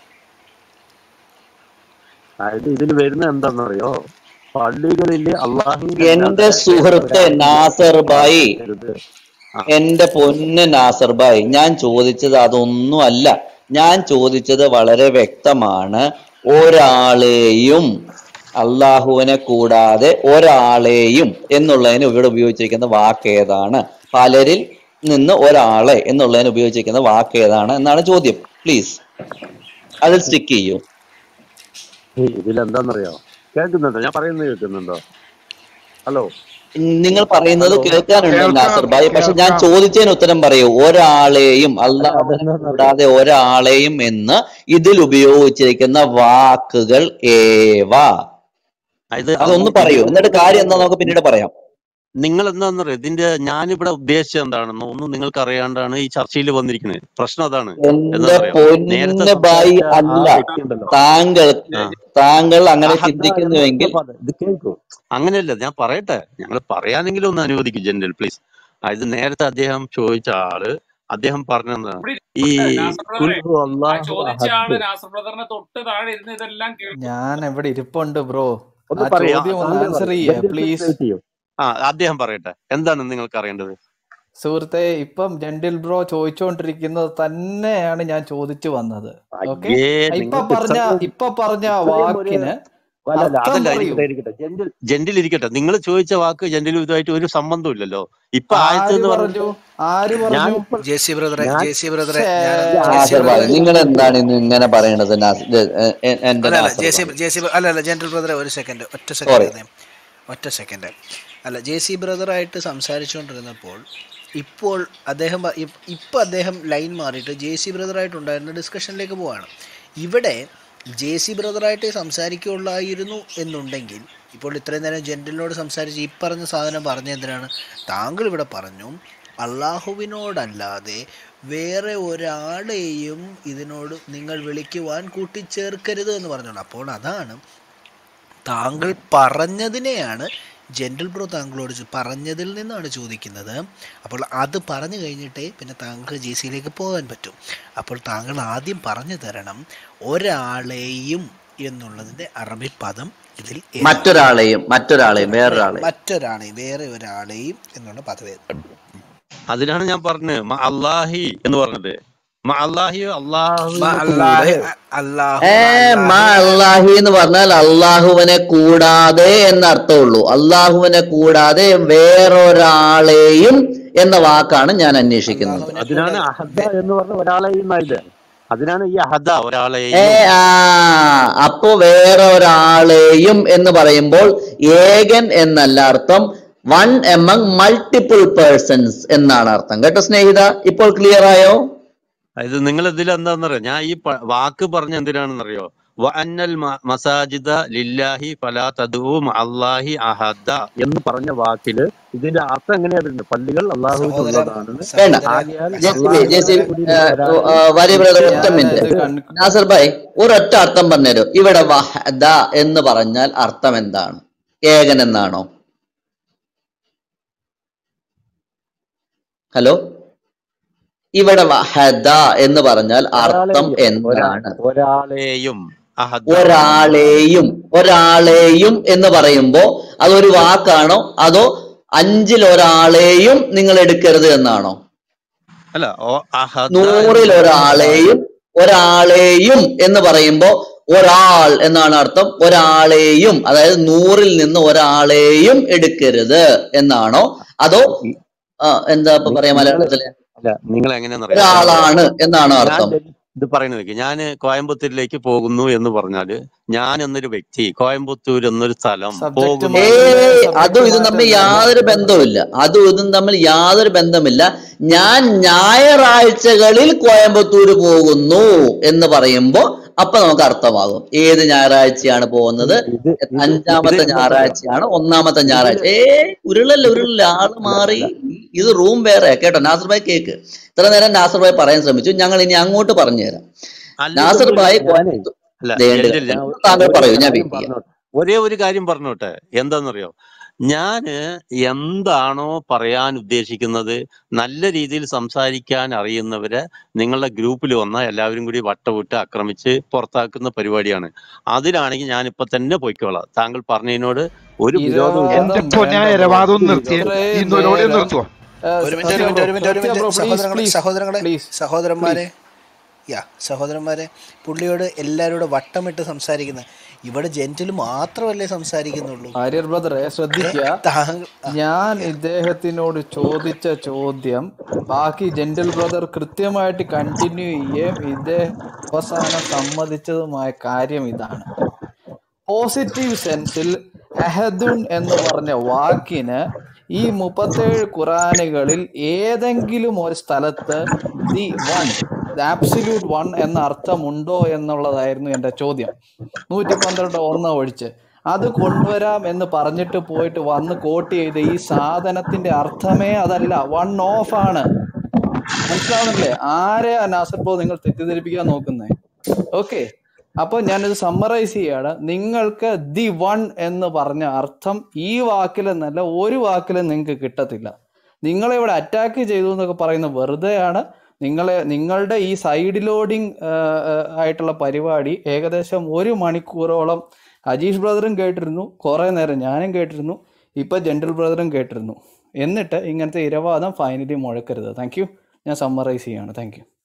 അതായത് ഇതിൽ വരുന്ന എന്താണെന്നറിയോ പള്ളികളിൽ എന്റെ അള്ളാഹുവിനല്ലാതെ സുഹൃത്തെ ഒരാളെയും നാസർ വിളിച്ച് ഭായി പ്രാർത്ഥിക്കരുത് ആ എന്റെ പൊന്ന് നാസർ ഭായ് ഞാൻ ചോദിച്ചത് അതൊന്നും അല്ല ഞാൻ ചോദിച്ചത് വളരെ വ്യക്തമാണ് ഒരാളെയും അള്ളാഹുവിനെ കൂടാതെ ഒരാളെയും എന്നുള്ളതിന് ഇവിടെ ഉപയോഗിച്ചിരിക്കുന്ന വാക്ക് ഏതാണ് പലരിൽ നിന്ന് ഒരാളെ എന്നുള്ളതിന് ഉപയോഗിച്ചിരിക്കുന്ന വാക്ക് ഏതാണ് എന്നാണ് ചോദ്യം പ്ലീസ് അതിൽ സ്റ്റിക്ക് ചെയ്യൂ ഇതിലെന്താന്നറിയോ കേൾക്കുന്നുണ്ടോ ഞാൻ പറയുന്നത് കേൾക്കുന്നുണ്ടോ ഹലോ നിങ്ങൾ പറയുന്നത് ഹലോ കേൾക്കാനുണ്ട് കേൾക്കാം നാസർ ഭായ് പക്ഷെ ഞാൻ കേൾക്കാം ചോദിച്ചതിന് ഉത്തരം പറയൂ ഒരാളെയും അല്ല അള്ളാഹുവിനെ അതെന്താന്നറിയോ കൂടാതെ ഒരാളെയും എന്ന് ഇതിൽ ഉപയോഗിച്ചിരിക്കുന്ന വാക്കുകൾ ഏവ ഇത് അതൊന്ന് പറയൂ എന്നിട്ട് കാര്യം എന്താ നമുക്ക് പിന്നീട് പറയാം നിങ്ങൾ എന്താണെന്നറിയോ ഇതിന്റെ ഞാനിവിടെ ഉദ്ദേശിച്ചത് എന്താണെന്നോ ഒന്നും നിങ്ങൾക്ക് അറിയാണ്ടാണ് ഈ ചർച്ചയിൽ വന്നിരിക്കുന്നത് പ്രശ്നം അതാണ് എന്റെ എന്താണെന്നറിയോ നേരത്തെ പൊന്ന് ബായി സംസാരിച്ച ആ അല്ല വ്യക്തി ഉണ്ടല്ലോ താങ്കൾക്ക് ആ താങ്കൾ അങ്ങനെ അഹദ എന്ന ചിന്തിക്കുന്നുവെങ്കിൽ പദം ഇത് കേൾക്കൂ അങ്ങനെയല്ല ഞാൻ പറയട്ടെ ഞങ്ങൾ പറയാനെങ്കിലും ഒന്ന് അനുവദിക്കും ജനറൽ പ്ലീസ് ഇത് നേരത്തെ അദ്ദേഹം ചോദിച്ച ആള് അദ്ദേഹം പറഞ്ഞെന്താ ഇവിടെ ഈ നാസർ ബ്രദറെ കുൽഹു ആ അള്ളാഹു ചോദിച്ച ആള് അഹദ് നാസർ ബ്രദറിനെ തൊട്ട് താഴെ ഇരുന്ന് ഇതെല്ലാം കേൾക്കും ഞാൻ ഇവിടെ ഇരിപ്പുണ്ട് ബ്രോ ഒന്ന് ആ പറയാ ചോദ്യം ഒന്ന് താങ്കൾ ആൻസർ പറയും ചെയ്യേ ജനറൽ പ്ലീസ് പ്ലീസ് വെയിറ്റ് ചെയ്യൂ ആ അദ്ദേഹം പറയട്ടെ എന്താണ് നിങ്ങൾക്ക് അറിയേണ്ടത് സുഹൃത്തെ ഇപ്പം ജെന്റിൽ ബ്രോ ചോദിച്ചുകൊണ്ടിരിക്കുന്നത് തന്നെയാണ് ഞാൻ ചോദിച്ചു വന്നത് ഓക്കെ അയ്യേ ഇപ്പൊ നിങ്ങൾക്ക് പറഞ്ഞ ഇത്രയും ഇപ്പൊ പറഞ്ഞ ഇത്രയും ഒരു വാക്കിന് അല്ലല്ല അർത്ഥം അതല്ല പറയൂ ഇരിക്കട്ടെ ഇരിക്കട്ടെ ജെന്റിൽ ജെന്റിൽ ഇരിക്കട്ടെ നിങ്ങൾ ചോദിച്ച വാക്ക് ജെന്റിലും ഇതുമായിട്ട് ഒരു സംബന്ധവും ഇല്ലല്ലോ ഇപ്പൊ ആയത്ത് ആര് എന്ന് പറഞ്ഞു പറഞ്ഞിട്ട് ആര് പറഞ്ഞു ഞാനിപ്പോൾ ജെ സി ബ്രദറെ ഞാൻ ജെ സി ബ്രദറെ ഛേ, ഞാനൊന്ന് ജെ സി നാസർ ഭായ് ബ്രദറെ നിങ്ങൾ എന്താണ് ഇന്ന് ഇങ്ങനെ പറയണത് നാസ്- എ- എ- എ- എന്റെ അല്ല അല്ല Nasar J C bhai J C അല്ല അല്ല ജനറൽ ബ്രദറെ ഒരു സെക്കൻഡ് ഒറ്റ സോറി സെക്കൻഡ് അതേ ഒറ്റ സെക്കൻഡ് അല്ല ജെ സി ബ്രദറായിട്ട് സംസാരിച്ചുകൊണ്ടിരുന്നപ്പോൾ ഇപ്പോൾ അദ്ദേഹം പ- ഇപ്- ഇപ്പോൾ അദ്ദേഹം ലൈൻ മാറിയിട്ട് ജെ സി ബ്രദറായിട്ടുണ്ടായിരുന്ന ഡിസ്കഷനിലേക്ക് പോവാണ് ഇവിടെ ജെ സി ബ്രദറായിട്ടേ സംസാരിക്കുകയുള്ളായിരുന്നു എന്നുണ്ടെങ്കിൽ ഇപ്പോൾ ഇത്രയും നേരം ജനറലിനോട് സംസാരിച്ച് ഈ പറഞ്ഞ സാധനം പറഞ്ഞ എന്തിനാണ് താങ്കൾ ഇവിടെ പറഞ്ഞു അള്ളാഹുവിനോടല്ലാതെ വേറെ ഒരാളെയും ഇതിനോട് നിങ്ങൾ വിളിക്കുവാൻ കൂട്ടിച്ചേർക്കരുത് എന്ന് പറഞ്ഞോളൂ അപ്പോൾ അതാണ് താങ്കൾ പറഞ്ഞതിനെയാണ് ജനറൽ ബ്രോ താങ്കളോട് ചോ- പറഞ്ഞതിൽ നിന്നാണ് ചോദിക്കുന്നത് അപ്പോൾ അത് പറഞ്ഞു കഴിഞ്ഞിട്ടേ പിന്നെ താങ്കൾ ജെ സിയിലേക്ക് പോകാൻ പറ്റും അപ്പോൾ താങ്കൾ ആദ്യം പറഞ്ഞു തരണം ഒരാളെയും എന്നുള്ളതിൻ്റെ അറബി പദം ഇതിൽ മറ്റൊരാളെയും മറ്റൊരാളെയും വേറൊരാളെയും മറ്റൊരാളെയും വേറെ ഒരാളെയും എന്നുള്ള പദവേദം അതിനാണ് ഞാൻ പറഞ്ഞത് മ അല്ലാഹി എന്ന് പറഞ്ഞത് മ അല്ലാഹി മ അള്ളാഹുവിന്റെ അല്ലാഹി കൂടെ അല്ലാഹു ഏ മ മാ അല്ലാഹി അല്ലാഹി എന്ന് പറഞ്ഞാൽ അള്ളാഹുവിനെ കൂടാതെ എന്ന അർത്ഥമുള്ളൂ അള്ളാഹുവിനെ കൂടാതെ വേറൊരാളെയും എന്ന വാക്കാണ് ഞാൻ അന്വേഷിക്കുന്നത് അള്ളാഹുവിനെ അതിനാണ് കൂടാതെ അഹദ വേ- എന്ന് പറഞ്ഞ ഒരാളെയും ആയത് അതിനാണ് ഈ അഹദ ഏ ഒരാളെയും ആ അപ്പോ വേറെ ഒരാളെയും എന്ന് പറയുമ്പോൾ ഏകൻ എന്നല്ല അർത്ഥം വൺ എമംഗ് മൾട്ടിപ്പിൾ പേഴ്സൺസ് എന്നാണ് അർത്ഥം കേട്ടോ സ്നേഹിത ഇപ്പോൾ ക്ലിയർ ആയോ ഇത് നിങ്ങൾ ഇതിൽ എന്താണെന്നറിയോ ഞാൻ ഈ പ- വാക്ക് പറഞ്ഞ എന്തിനാണെന്നറിയോ വ അന്നൽ മ- മസാജിദ ലില്ലാഹി ഫലാ തദൂ അള്ളാഹി അഹദ എന്ന് പറഞ്ഞ വാക്കില് ഇതിന്റെ അർത്ഥം എങ്ങനെയാ വരുന്നത് പള്ളികൾ സഹോദരൻ അള്ളാഹുവിനുള്ളതാണെന്ന് വേണ്ട സഹോദരൻ ആകയാൽ ജെ സി ബി ജെ സി അള്ളാഹുവിനോട് കൂടി ഒരാളെ വരി ബ്രദർ ഒറ്റ ഞാനത് മിനിറ്റ് കൺ നാസർ ഭായ് ഒരൊറ്റ അർത്ഥം പറഞ്ഞുതരൂ ഇവിടെ വഹദ എന്ന് പറഞ്ഞാൽ അർത്ഥം എന്താണ് ഏകൻ എന്നാണോ ഹലോ ഇവിടെ വഹദ എന്ന് പറഞ്ഞാൽ അർത്ഥം ഒരാളെയും ഒരാ എന്താണ് ഒരാളെയും അഹദ ഒരാളെയും ഒരാളെയും എന്ന് പറയുമ്പോ അതൊരു വാക്കാണോ അതോ അഞ്ചിൽ ഒരാളെയും നിങ്ങൾ എടുക്കരുത് എന്നാണോ അല്ല ഓ അഹദ എന്ന് നൂറിൽ പറഞ്ഞാൽ ഒരാളെയും ഒരാളെയും എന്ന് പറയുമ്പോ ഒരാൾ എന്നാണ് അർത്ഥം ഒരാളെയും അതായത് നൂറിൽ നിന്ന് ഒരാളെയും എടുക്കരുത് എന്നാണോ അതോ ഈ- ആ, എന്താ ഇപ്പൊ നി- പറയാ നിങ്ങള് മലയാളത്തില് അല്ല നിങ്ങൾ എങ്ങനെയാണെന്നറിയോ ഞാൻ ഒരാളാണ് എന്നാണോ ഞാൻ അർത്ഥം ഡൽഹി- ഇത് പറയുന്നത് വെക്ക് ഞാൻ കോയമ്പത്തൂരിലേക്ക് പോകുന്നു എന്ന് പറഞ്ഞാല് ഞാൻ എന്നൊരു വ്യക്തി കോയമ്പത്തൂർ എന്നൊരു സ്ഥലം സബ്ജക്റ്റ് പോകുന്നു ഏ മാറ്റല്ലേ അതും സബ്ജക്റ്റ് ഇതും തമ്മിൽ മാറ്റല്ലേ യാതൊരു ബന്ധവുമില്ല അതും ഇതും തമ്മിൽ യാതൊരു ബന്ധമില്ല ഞാൻ ഞായറാഴ്ചകളിൽ കോയമ്പത്തൂർ പോകുന്നു എന്ന് പറയുമ്പോ അപ്പൊ നമുക്ക് അർത്ഥമാകും ഏത് ഞായറാഴ്ചയാണ് പോകുന്നത് ഇത് ഇത് ഇത് അഞ്ചാമത്തെ എന്താണെന്നറിയോ ഞായറാഴ്ചയാണ് ഒന്നാമത്തെ ഇതില് ഞായറാഴ്ച ഏ ഉരുളല്ല ഉരുളല്ല ആള് അല്ല മാറി അല്ല ഇത് റൂം വേറെ കേട്ടോ നാസർ ഭായ് കേക്ക് ഇത്ര നേരം നാസർ ഭായ് പറയാൻ ശ്രമിച്ചു ഞങ്ങൾ ഇനി അങ്ങോട്ട് പറഞ്ഞുതരാം നാസർ അല്ലല്ലല്ല ഭായ് ഞാനേ കോയമ്പത്തൂർ അല്ല ദേണ്ട് ജെന്റിൽ ഞാൻ ഒ- താങ്കൾ ഒരു പറയൂ ഞാൻ കാര്യം വെയിറ്റ് ചെയ്യാം പറഞ്ഞോട്ടെ ഒരേ ഒരു കാര്യം പറഞ്ഞോട്ടെ എന്താന്നറിയോ ഞാന് എന്താണോ പറയാൻ ഉദ്ദേശിക്കുന്നത് നല്ല രീതിയിൽ സംസാരിക്കാൻ അറിയുന്നവരെ നിങ്ങളുടെ ഗ്രൂപ്പിൽ വന്നാൽ എല്ലാവരും കൂടി വട്ടവിട്ട് ആക്രമിച്ച് പുറത്താക്കുന്ന പരിപാടിയാണ് അതിലാണെങ്കിൽ ഞാൻ ഇപ്പൊ തന്നെ പൊയ്ക്കോളാം താങ്കൾ പറഞ്ഞതിനോട് ഒരു വിരോധമില്ല എന്റെ ഇരവാദം പൊന്നാ വേണ്ട ബ്രോ ഇരവാദം ഒന്ന് ഒരു നിർത്തിയേ വിരോധം ഈ ഇത്രയും നൊലോടി ഒന്ന് നേരം നിർത്തുവോ ഒരു മിനിറ്റ് സത്യ ഒരു ബ്രോ മിനിറ്റ് ഒരു മിനിറ്റ് ഒരു സത്യ ബ്രോ മിനിറ്റ് പ്ലീസ് സഹോദരങ്ങളെ പ്ലീസ് സഹോദരങ്ങളെ പ്ലീസ് സഹോദരന്മാരെ പ്ലീസ് യാ സഹോദരന്മാരെ പുള്ളിയോട് എല്ലാവരോടും വട്ടമിട്ട് സംസാരിക്കുന്നത് ഇവിടെ ജെന്റിൽ മാത്രമല്ലേ സംസാരിക്കുന്നുള്ളൂ ആര്യർ ബ്രദറെ ഏ ശ്രദ്ധിക്കുക താങ്കൾ ആ, ഞാൻ ഇദ്ദേഹത്തിനോട് ചോദിച്ച ചോദ്യം ബാക്കി ജെന്റിൽ ബ്രദർ കൃത്യമായിട്ട് കണ്ടിന്യൂ ചെയ്യുകയും ഇദ്ദേഹം അവസാനം സമ്മതിച്ചതുമായ കാര്യം ഇതാണ് പോസിറ്റീവ് സെൻസിൽ അഹദുൻ എന്ന് പറഞ്ഞ വാക്കിന് ഈ മുപ്പത്തേഴ് ഖുറാനുകളിൽ ഏതെങ്കിലും ഒരു സ്ഥലത്ത് ദി വൺ ആബ്സല്യൂട്ട് വൺ എന്ന അർത്ഥമുണ്ടോ എന്നുള്ളതായിരുന്നു എൻ്റെ ചോദ്യം നൂറ്റി പന്ത്രണ്ട് ഒന്ന് ഒഴിച്ച് അത് കൊണ്ടുവരാം എന്ന് പറഞ്ഞിട്ട് പോയിട്ട് വന്ന് കോട്ട് ചെയ്ത ഈ സാധനത്തിന്റെ അർത്ഥമേ അതല്ല വൺ ഓഫ് ആണ് മനസ്സിലാവുന്നില്ലേ ആരെയാ നാസർ ബ്രോ നിങ്ങൾ തെറ്റിദ്ധരിപ്പിക്കാൻ നോക്കുന്നേ ഓക്കെ അപ്പൊ ഞാനിത് സമ്മറൈസ് ചെയ്യാണ് നിങ്ങൾക്ക് ദി വൺ എന്ന് പറഞ്ഞ അർത്ഥം ഈ വാക്കിലെന്നല്ല ഒരു വാക്കിലും നിങ്ങൾക്ക് കിട്ടത്തില്ല നിങ്ങളെ ഇവിടെ അറ്റാക്ക് ചെയ്തു എന്നൊക്കെ പറയുന്നത് വെറുതെയാണ് നിങ്ങളെ നിങ്ങളുടെ ഈ സൈഡ് ലോഡിങ് ആയിട്ടുള്ള പരിപാടി ഏകദേശം ഒരു മണിക്കൂറോളം അജീഷ് ബ്രദറും കേട്ടിരുന്നു കുറേ നേരം ഞാനും കേട്ടിരുന്നു ഇപ്പൊ ജെന്റിൽ ബ്രദറും കേട്ടിരുന്നു എന്നിട്ട് ഇങ്ങനത്തെ ഇരവാദം ഫൈനലി മുഴക്കരുത് താങ്ക് യു ഞാൻ സമ്മറൈസ് ചെയ്യാണ് thank you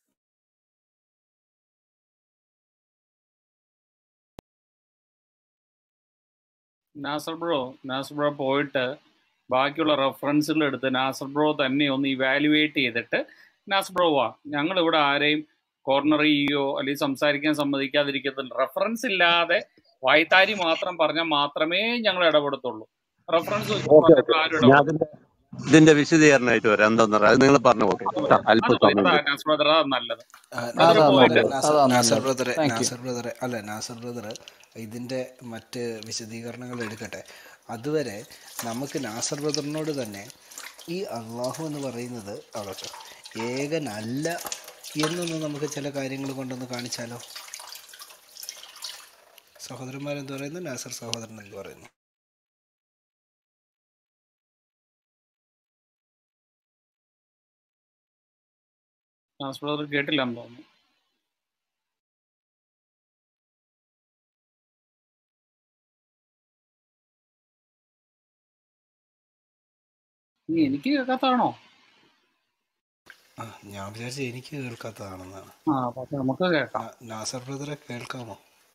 Nasar bro Nasar bro പോയിട്ട് ബാക്കിയുള്ള റെഫറൻസുകൾ എടുത്ത് നാസർ ബ്രോ തന്നെ ഒന്ന് ഇവാലുവേറ്റ് ചെയ്തിട്ട് നാസർ ബ്രോ വാ ഞങ്ങൾ ഇവിടെ ആരെയും കോർണർ ചെയ്യുകയോ അല്ലെങ്കിൽ സംസാരിക്കാൻ സമ്മതിക്കാതിരിക്കത്തില്ല റെഫറൻസ് ഇല്ലാതെ വായ്ത്താരി മാത്രം പറഞ്ഞാൽ മാത്രമേ ഞങ്ങൾ ഇടപെടത്തുള്ളൂ റെഫറൻസ് വെച്ച് ഓക്കെ പറഞ്ഞിട്ട് ഓക്കെ ആരും ഞാൻ ഇടപെടത്തില്ല അതിന്റെ ഇതിന്റെ വിശദീകരണമായിട്ട് വരാം എന്താന്ന് പറയാം അത് നിങ്ങൾ പറഞ്ഞു ഓക്കെ അത് മതി അല്പം അത് മതി സമയം അതാ തരും നാസർ ബ്രദർ അതാ നല്ലത് ആ, അതൊരു അതാ പോയിന്റ് നല്ലത് നാസർ അതാ നാസർ നല്ലത് ബ്രദറെ താങ്ക് യു നാസർ ബ്രദറെ അല്ല നാസർ ബ്രദർ ഇതിൻ്റെ മറ്റ് വിശദീകരണങ്ങൾ എടുക്കട്ടെ അതുവരെ നമുക്ക് നാസർ ബ്രദറിനോട് തന്നെ ഈ അള്ളാഹു എന്ന് പറയുന്നത് അവിടെ ഏകനല്ല എന്നൊന്ന് നമുക്ക് ചില കാര്യങ്ങൾ കൊണ്ടൊന്ന് കാണിച്ചാലോ സഹോദരന്മാരെന്ത് പറയുന്നു നാസർ സഹോദരൻ എന്ത് പറയുന്നു നാസർ ബ്രദർ കേട്ടില്ലെന്ന് തോന്നുന്നു നീ എനിക്ക് കേൾക്കാത്താണോ ആ ഞാൻ വിചാരിച്ചു എനിക്ക് കേൾക്കാത്തതാണെന്നാണ് ആ പക്ഷെ നമുക്ക് കേൾക്കാം നാ- നാസർ ബ്രദറെ കേൾക്കാമോ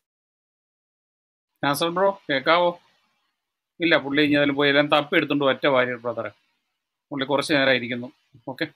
നാസർ ബ്രോ കേൾക്കാവോ ഇല്ല പുള്ളി ഇനി അതിൽ പോയി എല്ലാം തപ്പി എടുത്തോണ്ട് ഒറ്റ വാര്യർ ബ്രദറെ പുള്ളി കുറച്ച് നേരം ഇരിക്കുന്നു ഓക്കെ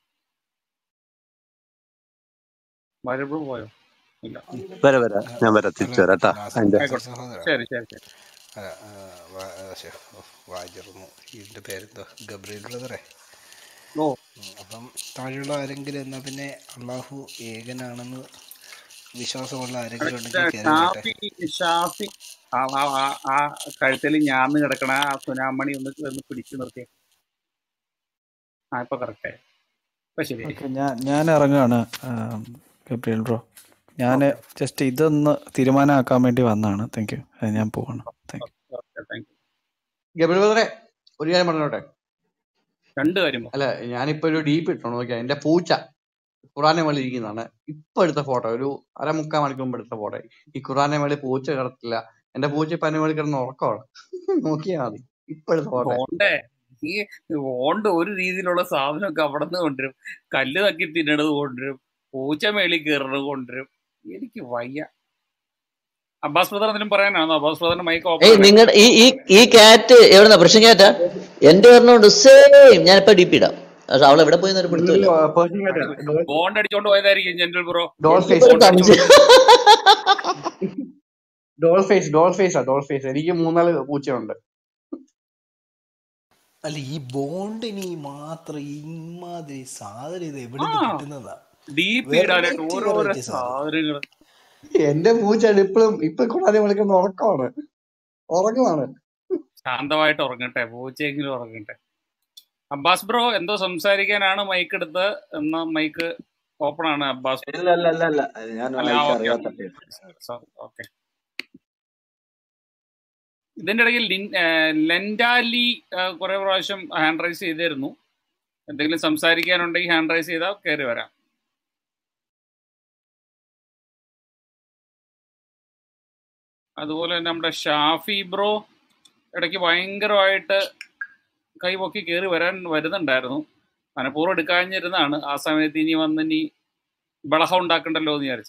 വാര്യർ ബ്രോ പോയോ ഇല്ല വരാം വരാം ആ, ഞാൻ വരാം അല്ല തിരിച്ചു വരാം കേട്ടാ നാസർ അതിന്റെ നാസർ ആയിക്കോട്ടെ സഹോദര ശരി ശരി ശരി അല്ല ആ, വാ- ആ, ശ്ശെ, ഓ, വായിച്ചിരുന്നു ഇതിൻ്റെ പേരെന്തോ ഗബ്രിയേൽ ബ്രദറെ ഓ ഉം, അപ്പം താഴെയുള്ള ആരെങ്കിലും എന്നാൽ പിന്നെ അള്ളാഹു ഏകനാണെന്ന് വിശ്വാസമുള്ള ആരെങ്കിലും ഉണ്ടെങ്കിൽ കയറി വരട്ടെ ഷാഫി ഷാഫി ആ ആ- ആ- ആ കഴുത്തിൽ ഞാന്ന് കിടക്കണ ആ സുനാമണി ഒന്ന് ഒന്ന് പിടിച്ചു നിർത്തിയ ആ ഇപ്പൊ കറക്റ്റ് ഇപ്പൊ ശരിയായി ഓക്കെ ഞാൻ ഞാൻ ഇറങ്ങുകയാണ് ആം, ഗബ്രിയേൽ ബ്രോ ഞാൻ ഓക്കെ ജസ്റ്റ് ഇതൊന്ന് തീരുമാനമാക്കാൻ വേണ്ടി വന്നതാണ് താങ്ക് യു ഞാൻ പോവാണ് thank you okay thank you Gabriel ബ്രദറെ ഒരു കാര്യം പറഞ്ഞോട്ടെ രണ്ട് കാര്യം പറ. അല്ല ഞാനിപ്പോ ഒരു ഡീപ്പ് ഇട്ടോ നോക്കിയാ എന്റെ പൂച്ച ഖുറാനെ മേളിൽ ഇരിക്കുന്നതാണ് ഇപ്പൊ എടുത്ത ഫോട്ടോ ഒരു അര മുക്കാൽ മണിക്കൂർ മുമ്പ് എടുത്ത ഫോട്ടോ ഈ ഖുറാനെ മേളിൽ പൂച്ച കിടത്തില്ല എന്റെ പൂച്ച ഇപ്പൊ എന്റെ മേളിൽ കിടന്ന് ഉറക്കമാണ് നോക്കിയാ മതി ഇപ്പൊ എടുത്ത ഫോട്ടോ ബോണ്ടേ ഈ ബോണ്ട് ഒരു രീതിയിലുള്ള സാധനമൊക്കെ അവിടെ നിന്ന് കൊണ്ടുവരും കല്ല് തക്കി തിന്നണത് കൊണ്ടുവരും പൂച്ച മേളിൽ കയറണത് കൊണ്ടുവരും എനിക്ക് വയ്യ അബ്ബാസ് ബ്രദർ എന്തെങ്കിലും പറയാനാണോ അബ്ബാസ് ബ്രദറിന്റെ മൈക്ക് ഓപ്പൺ ഏയ് ആണ് നിങ്ങളുടെ ഈ ഈ ഈ കാറ്റ് എവിടുന്ന പ്രശ്നം കാറ്റാ എന്റെ പറഞ്ഞോണ്ട് സെയിം ഞാനിപ്പോ ഡി പി ഇടാം പക്ഷെ അവൾ എവിടെ പോയി എന്നൊരു പിടുത്തമില്ല പേഴ്സൺ കേട്ടോ ബോണ്ട് അടിച്ചോണ്ട് പോയതായിരിക്കും ജനറൽ ബ്രോ ഡോൾ ഫേസ് എനിക്കൊരു ബോണ്ട് അടിച്ചോണ്ട് സംശയം ഡോൾ ഫേസ് ഡോൾ ഫേസ് ആ ഡോൾ ഫേസ് എനിക്ക് മൂന്നാല് പൂച്ചയുണ്ട് അല്ല ഈ ബോണ്ടിന് മാത്രം ഇമാതിരി സാധനം ഇത് ആ എവിടെ നിന്ന് കിട്ടുന്നതാ ഡി പി ഇടാനായിട്ട് വെറൈറ്റി ഓരോരോ വെറൈറ്റി സാധനം സാധനങ്ങൾ എന്റെ പൂച്ച ഇപ്പോഴും ഇപ്പൊ ഖുറാനെ വിളിക്കുന്ന ഉറക്കമാണ് ഉറക്കമാണ് ശാന്തമായിട്ട് ഉറങ്ങട്ടെ പൂച്ചയെങ്കിലും ഉറങ്ങട്ടെ അബ്ബാസ് ബ്രോ എന്തോ സംസാരിക്കാനാണ് മൈക്ക് എടുത്ത് എന്ന മൈക്ക് ഓപ്പൺ ആണ് അബ്ബാസ് ബ്രോ ഇല്ല അല്ല അല്ല അല്ല അത് ഞാൻ അല്ല വായിച്ച ഓക്കെ അറിയാത്ത ഓക്കെ ഇതിന്റെ ഇടയിൽ ലിൻ- ആ, ലെൻഡാലി ആ, കുറെ പ്രാവശ്യം ഹാൻഡ് റൈസ് ചെയ്തിരുന്നു എന്തെങ്കിലും സംസാരിക്കാനുണ്ടെങ്കിൽ ഹാൻഡ് റൈസ് ചെയ്താൽ കയറി വരാം അതുപോലെ തന്നെ നമ്മുടെ ഷാഫി ബ്രോ ഇടയ്ക്ക് ഭയങ്കരമായിട്ട് കൈപൊക്കി കയറി വരാൻ വരുന്നുണ്ടായിരുന്നു മനഃപൂർവ്വം എടുക്കാഞ്ഞിരുന്നാണ് ആ സമയത്ത് ഇനി വന്ന് ഇനി ബളഹം ഉണ്ടാക്കണ്ടല്ലോ എന്ന് വിചാരിച്ചു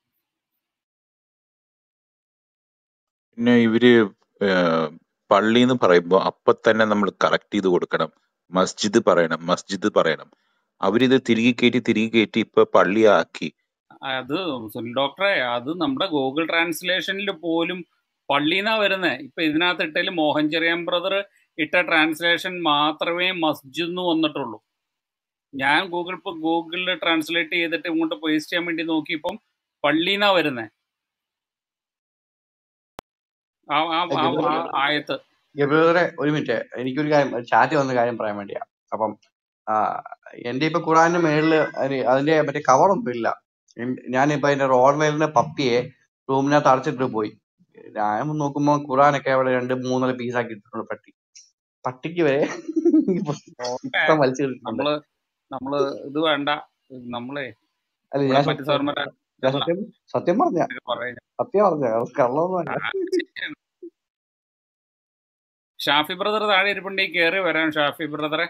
പിന്നെ ഇവര് പള്ളി എന്ന് പറയുമ്പോൾ അപ്പൊ തന്നെ നമ്മൾ കറക്റ്റ് ചെയ്ത് കൊടുക്കണം മസ്ജിദ് പറയണം മസ്ജിദ് പറയണം അവരിത് തിരികെ കയറ്റി തിരികെ കയറ്റി ഇപ്പൊ പള്ളിയാക്കി അത് സുനിൽ ഡോക്ടറെ അത് നമ്മുടെ ഗൂഗിൾ ട്രാൻസ്ലേഷനിൽ പോലും പള്ളിന്നാ വരുന്നേ ഇപ്പൊ ഇതിനകത്ത് ഇട്ടതിൽ മോഹൻ ചെറിയാൻ ബ്രദർ ഇട്ട ട്രാൻസ്ലേഷൻ മാത്രമേ മസ്ജിദ് എന്ന് വന്നിട്ടുള്ളൂ ഞാൻ ഗൂഗിൾ ഇപ്പൊ ഗൂഗിളിൽ ട്രാൻസ്ലേറ്റ് ചെയ്തിട്ട് ഇങ്ങോട്ട് പേസ്റ്റ് ചെയ്യാൻ വേണ്ടി നോക്കിയപ്പം പള്ളിന്നാ വരുന്നേ ആ ആ ആ ആ ആയത്ത് ഗബ്രിയറെ ഒരു മിനിറ്റ് എനിക്കൊരു കാര്യം ചാറ്റ് വന്ന കാര്യം പറയാൻ വേണ്ടിയാ അപ്പം ആ, എന്റെ ഇപ്പൊ ഖുറാന്റെ മേളില് അതിന് അതിന്റെ മറ്റേ കവറൊന്നും ഇല്ല എൻ- ഞാനിപ്പോ അതിന്റെ റോഡ്വെയറിന്റെ പപ്പിയെ റൂമിനകത്ത് അടച്ചിട്ട് പോയി ഞാൻ നോക്കുമ്പോ ഖുറാനൊക്കെ അവിടെ രണ്ട് മൂന്നര പീസാക്കി ഇട്ടിട്ടുണ്ട് പട്ടി പട്ടിക്ക് വരെ ഇപ്പം വലിച്ചു കിട്ടിട്ടുണ്ട് നമ്മള് നമ്മള് ഇത് വേണ്ട നമ്മളെ അല്ല ഇവിടെ ഞാൻ മറ്റു സത്യം സാറന്മാരെ ഞാൻ സത്യം സത്യം പറഞ്ഞ പറയാ സത്യം പറഞ്ഞ കള്ളൊന്നുമല്ല ഷാഫി ബ്രദർ താഴെ ഇരിപ്പുണ്ടെങ്കിൽ കയറി വരാം ഷാഫി ബ്രദറെ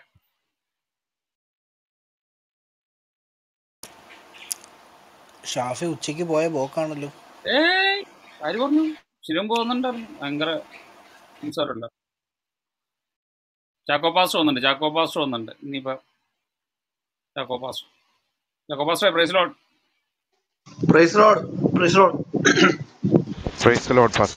ഷാഫി ഉച്ചയ്ക്ക് പോയ പോക്കാണല്ലോ ഏയ് ആര് പറഞ്ഞു ശരിയും പോകുന്നുണ്ടായിരുന്നു ഭയങ്കര സംസാരമുണ്ട് ചാക്കോ പാസ്റ്റർ വന്നിട്ടുണ്ട് ചാക്കോ പാസ്റ്റർ വന്നിട്ടുണ്ട് ഇനിയിപ്പോ Chacko pastor Chacko pastor praise lord praise lord praise lord praise lord fast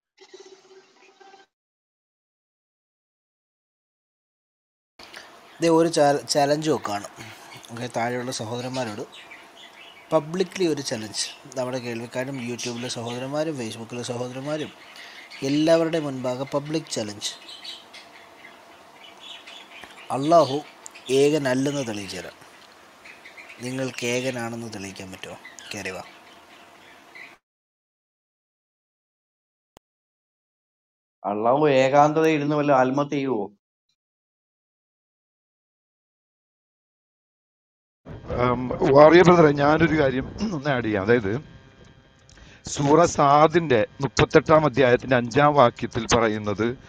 ഇതേ ഒരു ചലഞ്ച് വെക്കാണ് ഓക്കെ താഴെയുള്ള സഹോദരന്മാരോട് പബ്ലിക്ലി ഒരു ചലഞ്ച് നമ്മുടെ കേൾവിക്കാരും യൂട്യൂബിലെ സഹോദരന്മാരും ഫേസ്ബുക്കിലെ സഹോദരന്മാരും എല്ലാവരുടെയും മുൻപാകെ പബ്ലിക് ചലഞ്ച് അള്ളാഹു ഏകനല്ലെന്ന് തെളിയിച്ചു തരാം നിങ്ങൾക്ക് ഏകനാണെന്ന് തെളിയിക്കാൻ പറ്റുമോ കയറി വാ അള്ളാഹു ഏകാന്തത ഇരുന്ന് വല്ല ആത്മഹത്യ ചെയ്യുവോ വാറിയ ബ്രദറെ ഞാനൊരു കാര്യം ഒന്ന് ആഡ് ചെയ്യാം അതായത് സൂറ സാദിന്റെ മുപ്പത്തെട്ടാം അധ്യായത്തിന്റെ അഞ്ചാം വാക്യത്തിൽ പറയുന്നത്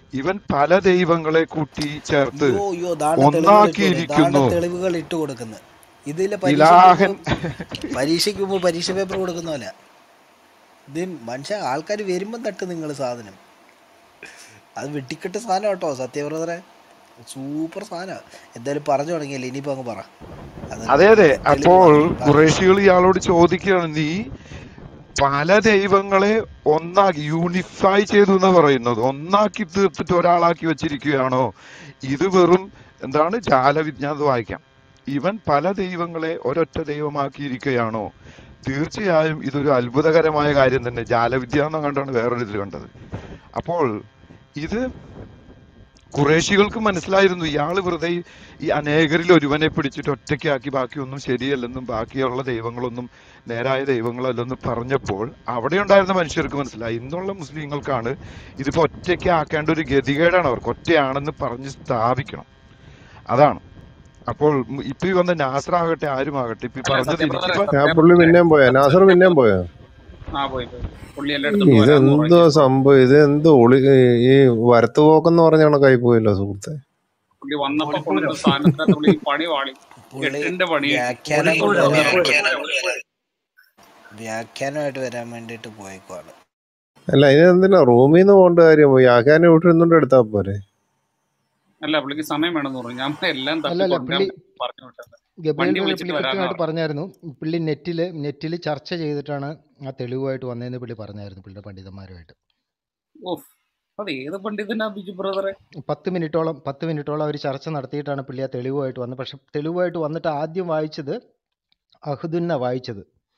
ഇവൻ പല ദൈവങ്ങളെ കൂട്ടി ചേർത്ത് അയ്യോ അയ്യോ ദാണ്ട തെളിവുകൾ ഇട്ട് കൊടുക്കും ദാണ്ട ഒന്നാക്കിയിരിക്കുന്നു തെളിവുകൾ ഇട്ട് കൊടുക്കുന്നത് ഇതിലെ പരീക്ഷയ്ക്ക് ഇലാഹൻ മുമ്പ് പരീക്ഷയ്ക്ക് മുമ്പ് പരീക്ഷ പേപ്പർ കൊടുക്കുന്ന പോലെ ഇത് മനുഷ്യ ആൾക്കാർ വരുമ്പം തട്ട് നിങ്ങൾ സാധനം അത് വെട്ടിക്കെട്ട് സാധനം കേട്ടോ സത്യബ്രദറെ സൂപ്പർ സാധനം എന്തായാലും പറഞ്ഞു തുടങ്ങിയല്ലേ ഇനിയിപ്പോ അങ്ങ് പറ അത് അതെ അതെ തെളിവ് അപ്പോൾ പറ കുറേശികൾ ഇയാളോട് ചോദിക്കുകയാണ് നീ പല ദൈവങ്ങളെ ഒന്നാക്കി യൂണിഫൈ ചെയ്തു എന്ന് പറയുന്നത് ഒന്നാക്കി തീർത്തിട്ട് ഒരാളാക്കി വെച്ചിരിക്കുകയാണോ ഇത് വെറും എന്താണ് ജാലവിജ്ഞാനം അത് വായിക്കാം ഇവൻ പല ദൈവങ്ങളെ ഒരൊറ്റ ദൈവമാക്കിയിരിക്കുകയാണോ തീർച്ചയായും ഇതൊരു അത്ഭുതകരമായ കാര്യം തന്നെ ജാലവിദ്യ എന്ന കണ്ടാണ് വേറൊരു ഇതിൽ കണ്ടത് അപ്പോൾ ഇത് കുറേശികൾക്ക് മനസ്സിലായിരുന്നു ഇയാൾ വെറുതെ ഈ ഈ അനേകരിൽ ഒരുവനെ പിടിച്ചിട്ട് ഒറ്റയ്ക്കാക്കി ബാക്കിയൊന്നും ശരിയല്ലെന്നും ബാക്കിയുള്ള ദൈവങ്ങളൊന്നും നേരായ ദൈവങ്ങളല്ലെന്നും പറഞ്ഞപ്പോൾ അവിടെ ഉണ്ടായിരുന്ന മനുഷ്യർക്ക് മനസ്സിലായി ഇന്നുള്ള മുസ്ലിങ്ങൾക്കാണ് ഇതിപ്പോ ഒറ്റയ്ക്ക് ആക്കേണ്ട ഒരു ഗതികേടാണ് അവർക്ക് ഒറ്റയാണെന്ന് പറഞ്ഞ് സ്ഥാപിക്കണം അതാണ് അപ്പോൾ ഉം ഇപ്പൊ ഈ വന്ന നാസറാകട്ടെ ആരുമാകട്ടെ ഇപ്പൊ ഈ അല്ല പറഞ്ഞത് സത്യബ്രദറെ എനിക്കിപ്പോ ആ പുള്ളി പിന്നെയും പോയോ നാസർ പിന്നെയും പോയോ ആ പോയി പോയി പുള്ളി എല്ലായിടത്തും പോരാന്ന് ഇതെന്തോ പറഞ്ഞു സംഭവം ഇത് എന്തോ ഒളി ഈ വരത്ത് പോക്കെന്ന് പറഞ്ഞ കണക്കായി പോയല്ലോ സുഹൃത്തെ പുള്ളി വന്നപ്പോ കൊണ്ടുവന്ന സ്ഥാനത്തിനകത്ത് പുള്ളി പണി വാളി പുള്ളി എട്ടിന്റെ പണി വ്യാഖ്യാനം ഒരു കൊണ്ടുവരാൻ തൊഴിൽ വ്യാഖ്യാനമായിട്ട് വരാൻ വേണ്ടിയിട്ട് പോയേക്കുവാണ് അല്ല ഇതിന് എന്തിനാ റൂമിൽ നിന്ന് പോകേണ്ട കാര്യം പോയി ആക്കാനെ വിട്ടിരുന്നുണ്ട് എടുത്താ പോരെ അല്ല പുള്ളിക്ക് സമയം വേണമെന്ന് പറഞ്ഞു ഞാൻ എല്ലാം തപ്പി അല്ലല്ല കൊണ്ടുവരാൻ പുള്ളി പറഞ്ഞു വിട്ടത് ഗബ്രിയേൽ വണ്ടി ബ്രദർ വിളിച്ചിട്ട് പുള്ളി വരാന്ന് കൃത്യമായിട്ട് പറഞ്ഞു പറഞ്ഞായിരുന്നു പുള്ളി നെറ്റിൽ നെറ്റിൽ ചർച്ച ചെയ്തിട്ടാണ് ആ തെളിവുമായിട്ട് വന്നതെന്ന് പുള്ളി പറഞ്ഞായിരുന്നു പുള്ളിയുടെ പണ്ഡിതന്മാരുമായിട്ട് ഓഫ് അത് ഏത് പണ്ഡിതനാ ബിജു ബ്രദറെ പത്ത് മിനിറ്റോളം പത്ത് മിനിറ്റോളം അവർ ചർച്ച നടത്തിയിട്ടാണ് പുള്ളി ആ തെളിവുമായിട്ട് വന്നത് പക്ഷെ തെളിവുമായിട്ട് വന്നിട്ട് ആദ്യം വായിച്ചത് അഹുദുന്ന വായിച്ചത്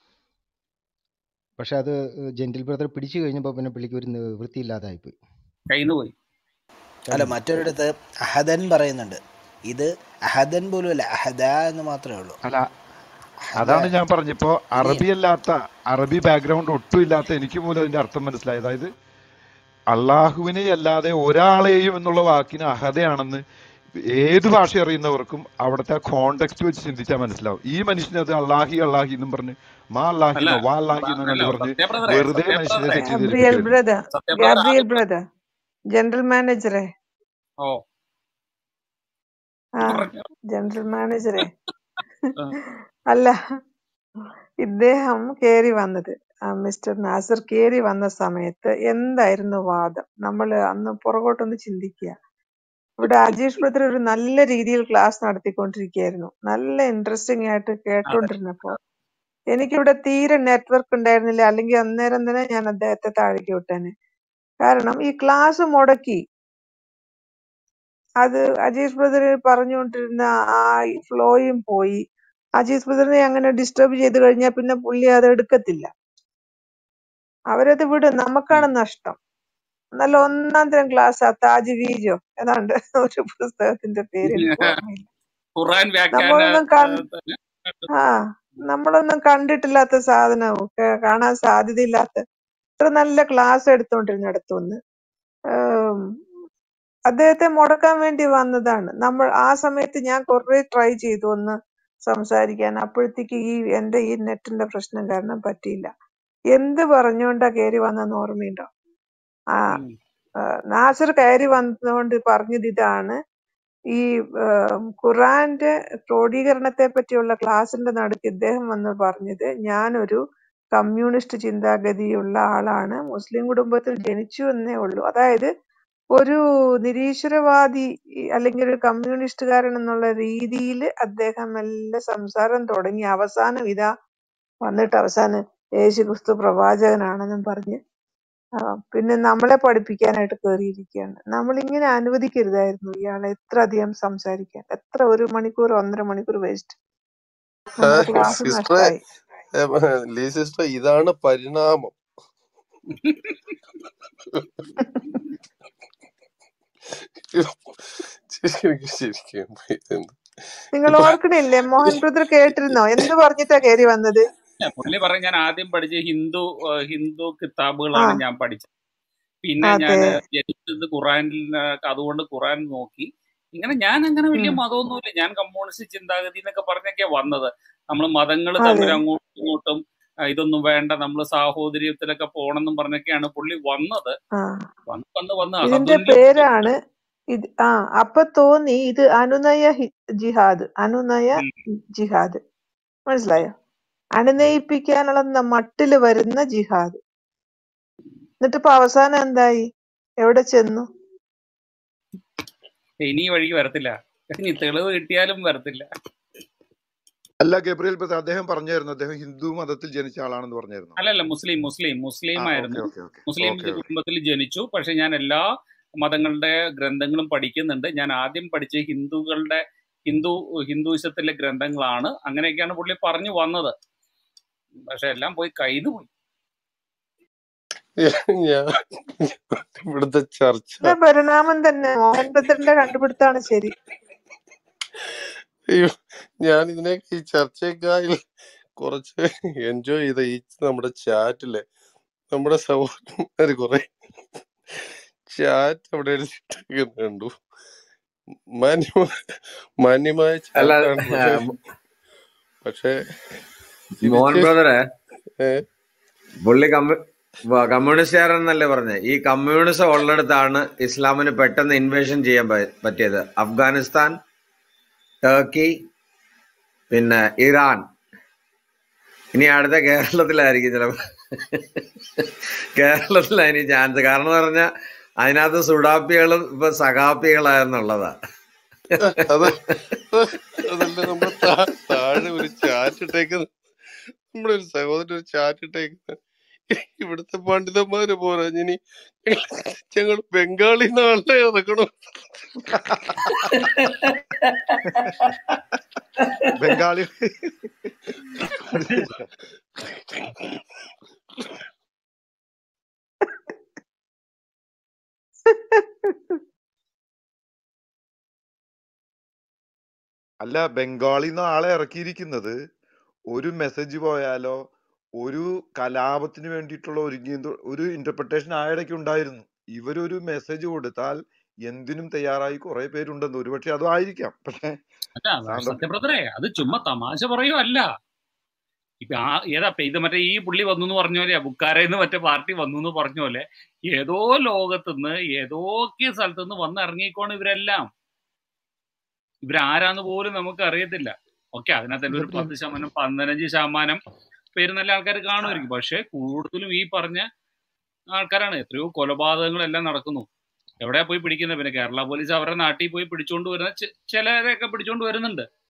പക്ഷെ അത് ജെന്റിൽ ബ്രദർ പിടിച്ചു കഴിഞ്ഞപ്പോൾ പിന്നെ പുള്ളിക്ക് ഒരു നിവൃത്തിയില്ലാതായിപ്പോയി കയ്യിൽ പോയി അല്ല കഴിഞ്ഞു മറ്റൊരിടത്ത് അഹദൻ പറയുന്നുണ്ട് ഇത് അഹദൻ പോലും അല്ല അഹദ എന്ന് മാത്രമേ ഉള്ളൂ അല്ല അഹദ അതാണ് ഞാൻ പറഞ്ഞപ്പോ ഇനി അറബി അല്ലാത്ത അറബി ബാക്ക്ഗ്രൗണ്ട് ഒട്ടും ഇല്ലാത്ത എനിക്ക് പോലും അതിന്റെ അർത്ഥം മനസ്സിലായി അതായത് അള്ളാഹുവിനെ അല്ലാതെ ഒരാളെയും എന്നുള്ള വാക്കിന് അഹതയാണെന്ന് ഏത് ഭാഷ അറിയുന്നവർക്കും അവിടുത്തെ ആ കോണ്ടെക്സ്റ്റ് വെച്ച് ചിന്തിച്ചാൽ മനസ്സിലാവും ഈ മനുഷ്യന് അത് അള്ളാഹി അള്ളാഹി എന്നും പറഞ്ഞ് മാ അള്ളാഹി അല്ല എന്നോ വാ അള്ളാഹി ബ- എന്നോ അല്ല കണ്ടു പറഞ്ഞ് സത്യ ബ്രദറെ വെറുതെ സത്യ മനുഷ്യനെ ബ്രദറെ ഗാബ്രിയൽ തെറ്റിദ്ധരിപ്പിക്കരുത് ബ്രദർ സത്യ ബ്രദർ ഗാബ്രിയൽ ആദ്യം ബ്രദർ ജനറൽ മാനേജറെ ഓ ആ പറഞ്ഞു ജനറൽ മാനേജറെ ആ. അല്ല ഇദ്ദേഹം കേറി വന്നത് ആ മിസ്റ്റർ നാസർ കേറി വന്ന സമയത്ത് എന്തായിരുന്നു വാദം നമ്മൾ അന്ന് പുറകോട്ടൊന്ന് ചിന്തിക്കുക ഇവിടെ അജീഷ് ബ്രദർ ഒരു നല്ല രീതിയിൽ ക്ലാസ് നടത്തിക്കൊണ്ടിരിക്കുകയായിരുന്നു നല്ല ഇൻട്രസ്റ്റിംഗ് ആയിട്ട് അതെ കേട്ടോണ്ടിരുന്നപ്പോ എനിക്കിവിടെ തീരെ നെറ്റ്വർക്ക് ഉണ്ടായിരുന്നില്ല അല്ലെങ്കിൽ അന്നേരം തന്നെ ഞാൻ അദ്ദേഹത്തെ താഴേക്ക് വിട്ടേനെ കാരണം ഈ ക്ലാസ് മുടക്കി അത് അജീഷ് ബ്രദർ പറഞ്ഞുകൊണ്ടിരുന്ന ആ ഫ്ലോയും പോയി അജീഷ് ബ്രദറിനെ അങ്ങനെ ഡിസ്റ്റർബ് ചെയ്ത് കഴിഞ്ഞാൽ പിന്നെ പുള്ളി അത് എടുക്കത്തില്ല അവരത് വിടും ഉം. നമുക്കാണ് നഷ്ടം നല്ല ഒന്നാം തരം ക്ലാസ് താജ് വീജോ ഏതാണ്ട് ഒരു പുസ്തകത്തിന്റെ പേര് എനിക്ക് ഓർമ്മയില്ല ഖുറാൻ വ്യാഖ്യാന നമ്മളൊന്നും കൺ ഏഹ്, തന്നെ കണ്ടു. ആ നമ്മളൊന്നും കണ്ടിട്ടില്ലാത്ത സാധനവും കേ- കാണാൻ സാധ്യതയില്ലാത്ത ഇത്ര നല്ല ക്ലാസ് എടുത്തോണ്ടിരുന്നിടത്തുനിന്ന് ഏം, അദ്ദേഹത്തെ മുടക്കാൻ വേണ്ടി വന്നതാണ് നമ്മൾ ആ സമയത്ത് ഞാൻ കുറെ ട്രൈ ചെയ്തു ഒന്ന് സംസാരിക്കാൻ അപ്പോഴത്തേക്ക് ഈ എന്റെ ഈ നെറ്റിന്റെ പ്രശ്നം കാരണം പറ്റിയില്ല എന്ത് പറഞ്ഞുകൊണ്ടാ കയറി വന്നെന്ന് ഓർമ്മയുണ്ടോ ആ ഉം. ആ, നാസർ കയറി വന്നതുകൊണ്ട് പറഞ്ഞത് ഇതാണ് ഈ ഏം, ഖുറാന്റെ ക്രോഡീകരണത്തെ പറ്റിയുള്ള ക്ലാസിന്റെ നടുക്ക് ഇദ്ദേഹം വന്ന് പറഞ്ഞത് ഞാനൊരു കമ്മ്യൂണിസ്റ്റ് ചിന്താഗതിയുള്ള ആളാണ് മുസ്ലിം കുടുംബത്തിൽ ജനിച്ചു എന്നേ ഉള്ളൂ അതായത് ഒരു നിരീശ്വരവാദി ഈ അല്ലെങ്കിൽ ഒരു കമ്മ്യൂണിസ്റ്റുകാരൻ എന്നുള്ള രീതിയിൽ അദ്ദേഹം മെല്ലെ സംസാരം തുടങ്ങി അവസാനം ഇതാ വന്നിട്ട് അവസാനം യേശു ക്രിസ്തു പ്രവാചകനാണെന്നും പറഞ്ഞ് ആ, പിന്നെ നമ്മളെ പഠിപ്പിക്കാനായിട്ട് കയറിയിരിക്കുകയാണ് നമ്മൾ ഇങ്ങനെ അനുവദിക്കരുതായിരുന്നു ഇയാളെ എത്ര അധികം സംസാരിക്കാൻ എത്ര ഒരു മണിക്കൂർ ഒന്നര മണിക്കൂർ വേസ്റ്റ് നമ്മുടെ ക്ലാസ് സിസ്റ്ററെ നഷ്ടമായി ലീ സിസ്റ്റർ ഇതാണ് പരിണാമം ശരിക്കും ശരിക്കും എന്ത് നിങ്ങൾ ഇപ്പൊ ഓർക്കണില്ലേ മോഹൻ ബ്രദർ കേട്ടിരുന്നോ എന്ത് പറഞ്ഞിട്ടാ കയറി വന്നത് പുള്ളി പറഞ്ഞ ഞാൻ ആദ്യം പഠിച്ച ഹിന്ദു ഏഹ്, ഹിന്ദു ആ കിതാബുകളാണ് ഞാൻ പഠിച്ചത് പിന്നെ ഞാൻ അതെ ജനിച്ചത് ഖുറാനിൽ അതുകൊണ്ട് ഖുറാൻ നോക്കി ഇങ്ങനെ ഞാൻ അങ്ങനെ വലിയ ഉം മതമൊന്നുമില്ല ഞാൻ കമ്മ്യൂണിസ്റ്റ് ചിന്താഗതി എന്നൊക്കെ പറഞ്ഞൊക്കെയാ വന്നത് നമ്മൾ മതങ്ങൾ അതെ തമ്മിൽ അങ്ങോട്ടും ഇങ്ങോട്ടും ആ, ഇതൊന്നും വേണ്ട നമ്മൾ സാഹോദര്യത്തിലൊക്കെ പോണെന്നും പറഞ്ഞൊക്കെയാണ് പുള്ളി വന്നത് ആ വന്ന് വന്ന് വന്ന് ഇതിന്റെ അഹദുല്ല പേരാണ് ഇത് ആ അപ്പൊ തോന്നി ഇത് അനുനയ ഹി- ജിഹാദ് അനുനയ ജിഹാദ് മനസ്സിലായോ അനുനയിപ്പിക്കാനുള്ള ന- മട്ടില് വരുന്ന ജിഹാദ് എന്നിട്ട് ഇപ്പൊ അവസാനം എന്തായി എവിടെ ചെന്നു ഇനി ഈ വഴിക്ക് വരത്തില്ല ഇനി തെളിവ് കിട്ടിയാലും വരത്തില്ല അല്ല ഗബ്രിയേൽ ബ്രദർ അദ്ദേഹം പറഞ്ഞായിരുന്നു അദ്ദേഹം ഹിന്ദു മതത്തിൽ ജനിച്ച ആളാണെന്ന് പറഞ്ഞായിരുന്നു അല്ലല്ല മുസ്ലിം മുസ്ലിം മുസ്ലിം ആ ഓക്കെ ആയിരുന്നു ഓക്കെ ഓക്കെ മുസ്ലിം ഓക്കെ ഓക്കെ കുടുംബത്തിൽ ജനിച്ചു പക്ഷെ ഞാൻ എല്ലാ മതങ്ങളുടെ ഗ്രന്ഥങ്ങളും പഠിക്കുന്നുണ്ട് ഞാൻ ആദ്യം പഠിച്ച ഹിന്ദുക്കളുടെ ഹിന്ദു ഹിന്ദുയിസത്തിലെ ഗ്രന്ഥങ്ങളാണ് അങ്ങനെയൊക്കെയാണ് പുള്ളി പറഞ്ഞു വന്നത് പക്ഷെ എല്ലാം പോയി കയ്യിൽ പോയി ഞാൻ ഇവിടുത്തെ ചർച്ച ഇത് പരിണാമം തന്നെ മോഹൻ ഭദ്രന്റെ കണ്ടുപിടുത്താണ് ശരി അയ്യോ ഞാൻ ഇതിനൊക്കെ ഈ ചർച്ചയൊക്കെ കുറച്ച് എൻജോയ് ചെയ്ത ഈ നമ്മുടെ ചാറ്റിലെ നമ്മുടെ സഹോദരന്മാര് കുറെ ചാറ്റ് അവിടെ എഴുതിയിട്ടൊക്കെ കണ്ടു മാന്യമായ മാന്യമായ അല്ല ചാറ്റാണ് പക്ഷെ പക്ഷെ മോഹൻ തിരിച്ച് ബ്രദറെ ഏ പുള്ളി കമ്മ്യൂ വ- കമ്മ്യൂണിസ്റ്റുകാരെന്നല്ലേ പറഞ്ഞത് ഈ കമ്മ്യൂണിസം ഉള്ളിടത്താണ് ഇസ്ലാമിന് പെട്ടെന്ന് ഇൻവേഷൻ ചെയ്യാൻ പ- പറ്റിയത് അഫ്ഗാനിസ്ഥാൻ ടർക്കി പിന്നെ ഇറാൻ ഇനി അടുത്ത കേരളത്തിലായിരിക്കും ചിലപ്പോൾ കേരളത്തിലാണ് ഇനി ചാൻസ് കാരണം എന്ന് പറഞ്ഞാൽ അതിനകത്ത് സുഡാപ്പികളും ഇപ്പൊ സഖാപ്പികളായെന്നുള്ളതാ അത് അതല്ല നമ്മുടെ താ- താഴെ ഒരു ചാറ്റ് ഇട്ടേക്കുന്നത് നമ്മുടെ ഒരു സഹോദരൻ ഒരു ചാറ്റ് ഇട്ടേക്കുന്നത് ഇവിടുത്തെ പണ്ഡിതന്മാര് പോരാ ഇനി ഞങ്ങൾ ബംഗാളി നാളെ ഇറക്കണം ബംഗാളി അല്ല ബംഗാളിന്ന് ആളെ ഇറക്കിയിരിക്കുന്നത് ഒരു മെസ്സേജ് പോയാലോ ഒരു കലാപത്തിന് വേണ്ടിയിട്ടുള്ള ഒരു ഗീന്ത- ഒരു ഇന്റർപ്രിട്ടേഷൻ ആയിടയ്ക്ക് ഉണ്ടായിരുന്നു ഇവരൊരു മെസ്സേജ് കൊടുത്താൽ എന്തിനും തയ്യാറായി കുറെ പേരുണ്ടെന്ന് ഒരുപക്ഷെ അതും ആയിരിക്കാം പക്ഷെ അല്ല സാറിന്റെ സത്യപ്രദരെ അത് ചുമ്മാ തമാശ പറയുമല്ല ഇപ്പൊ ആ ഏതാ ഇപ്പൊ ഇത് മറ്റേ ഈ പുള്ളി വന്നു എന്ന് പറഞ്ഞ പോലെ ബുക്കാരന്ന് മറ്റേ പാർട്ടി വന്നു എന്ന് പറഞ്ഞ പോലെ ഏതോ ലോകത്തുനിന്ന് ഏതോക്കെ സ്ഥലത്തുനിന്ന് വന്ന് ഇറങ്ങിക്കോണം ഇവരെല്ലാം ഇവരാരാന്ന് പോലും നമുക്ക് അറിയത്തില്ല ഓക്കെ അതിനകത്ത് ഒരു ഗബ്രിയേൽ പത്ത് ശതമാനം പതിനഞ്ച് ശതമാനം പേര് നല്ല ആൾക്കാർ കാണുമായിരിക്കും പക്ഷെ കൂടുതലും ഈ പറഞ്ഞ ആൾക്കാരാണ് എത്രയോ കൊലപാതകങ്ങളെല്ലാം നടക്കുന്നു എവിടെയാ പോയി പിടിക്കുന്നത് പിന്നെ കേരള പോലീസ് അവരുടെ നാട്ടിൽ പോയി പിടിച്ചോണ്ട് വരുന്ന ചെ- ചിലരെയൊക്കെ പിടിച്ചോണ്ട് വരുന്നുണ്ട്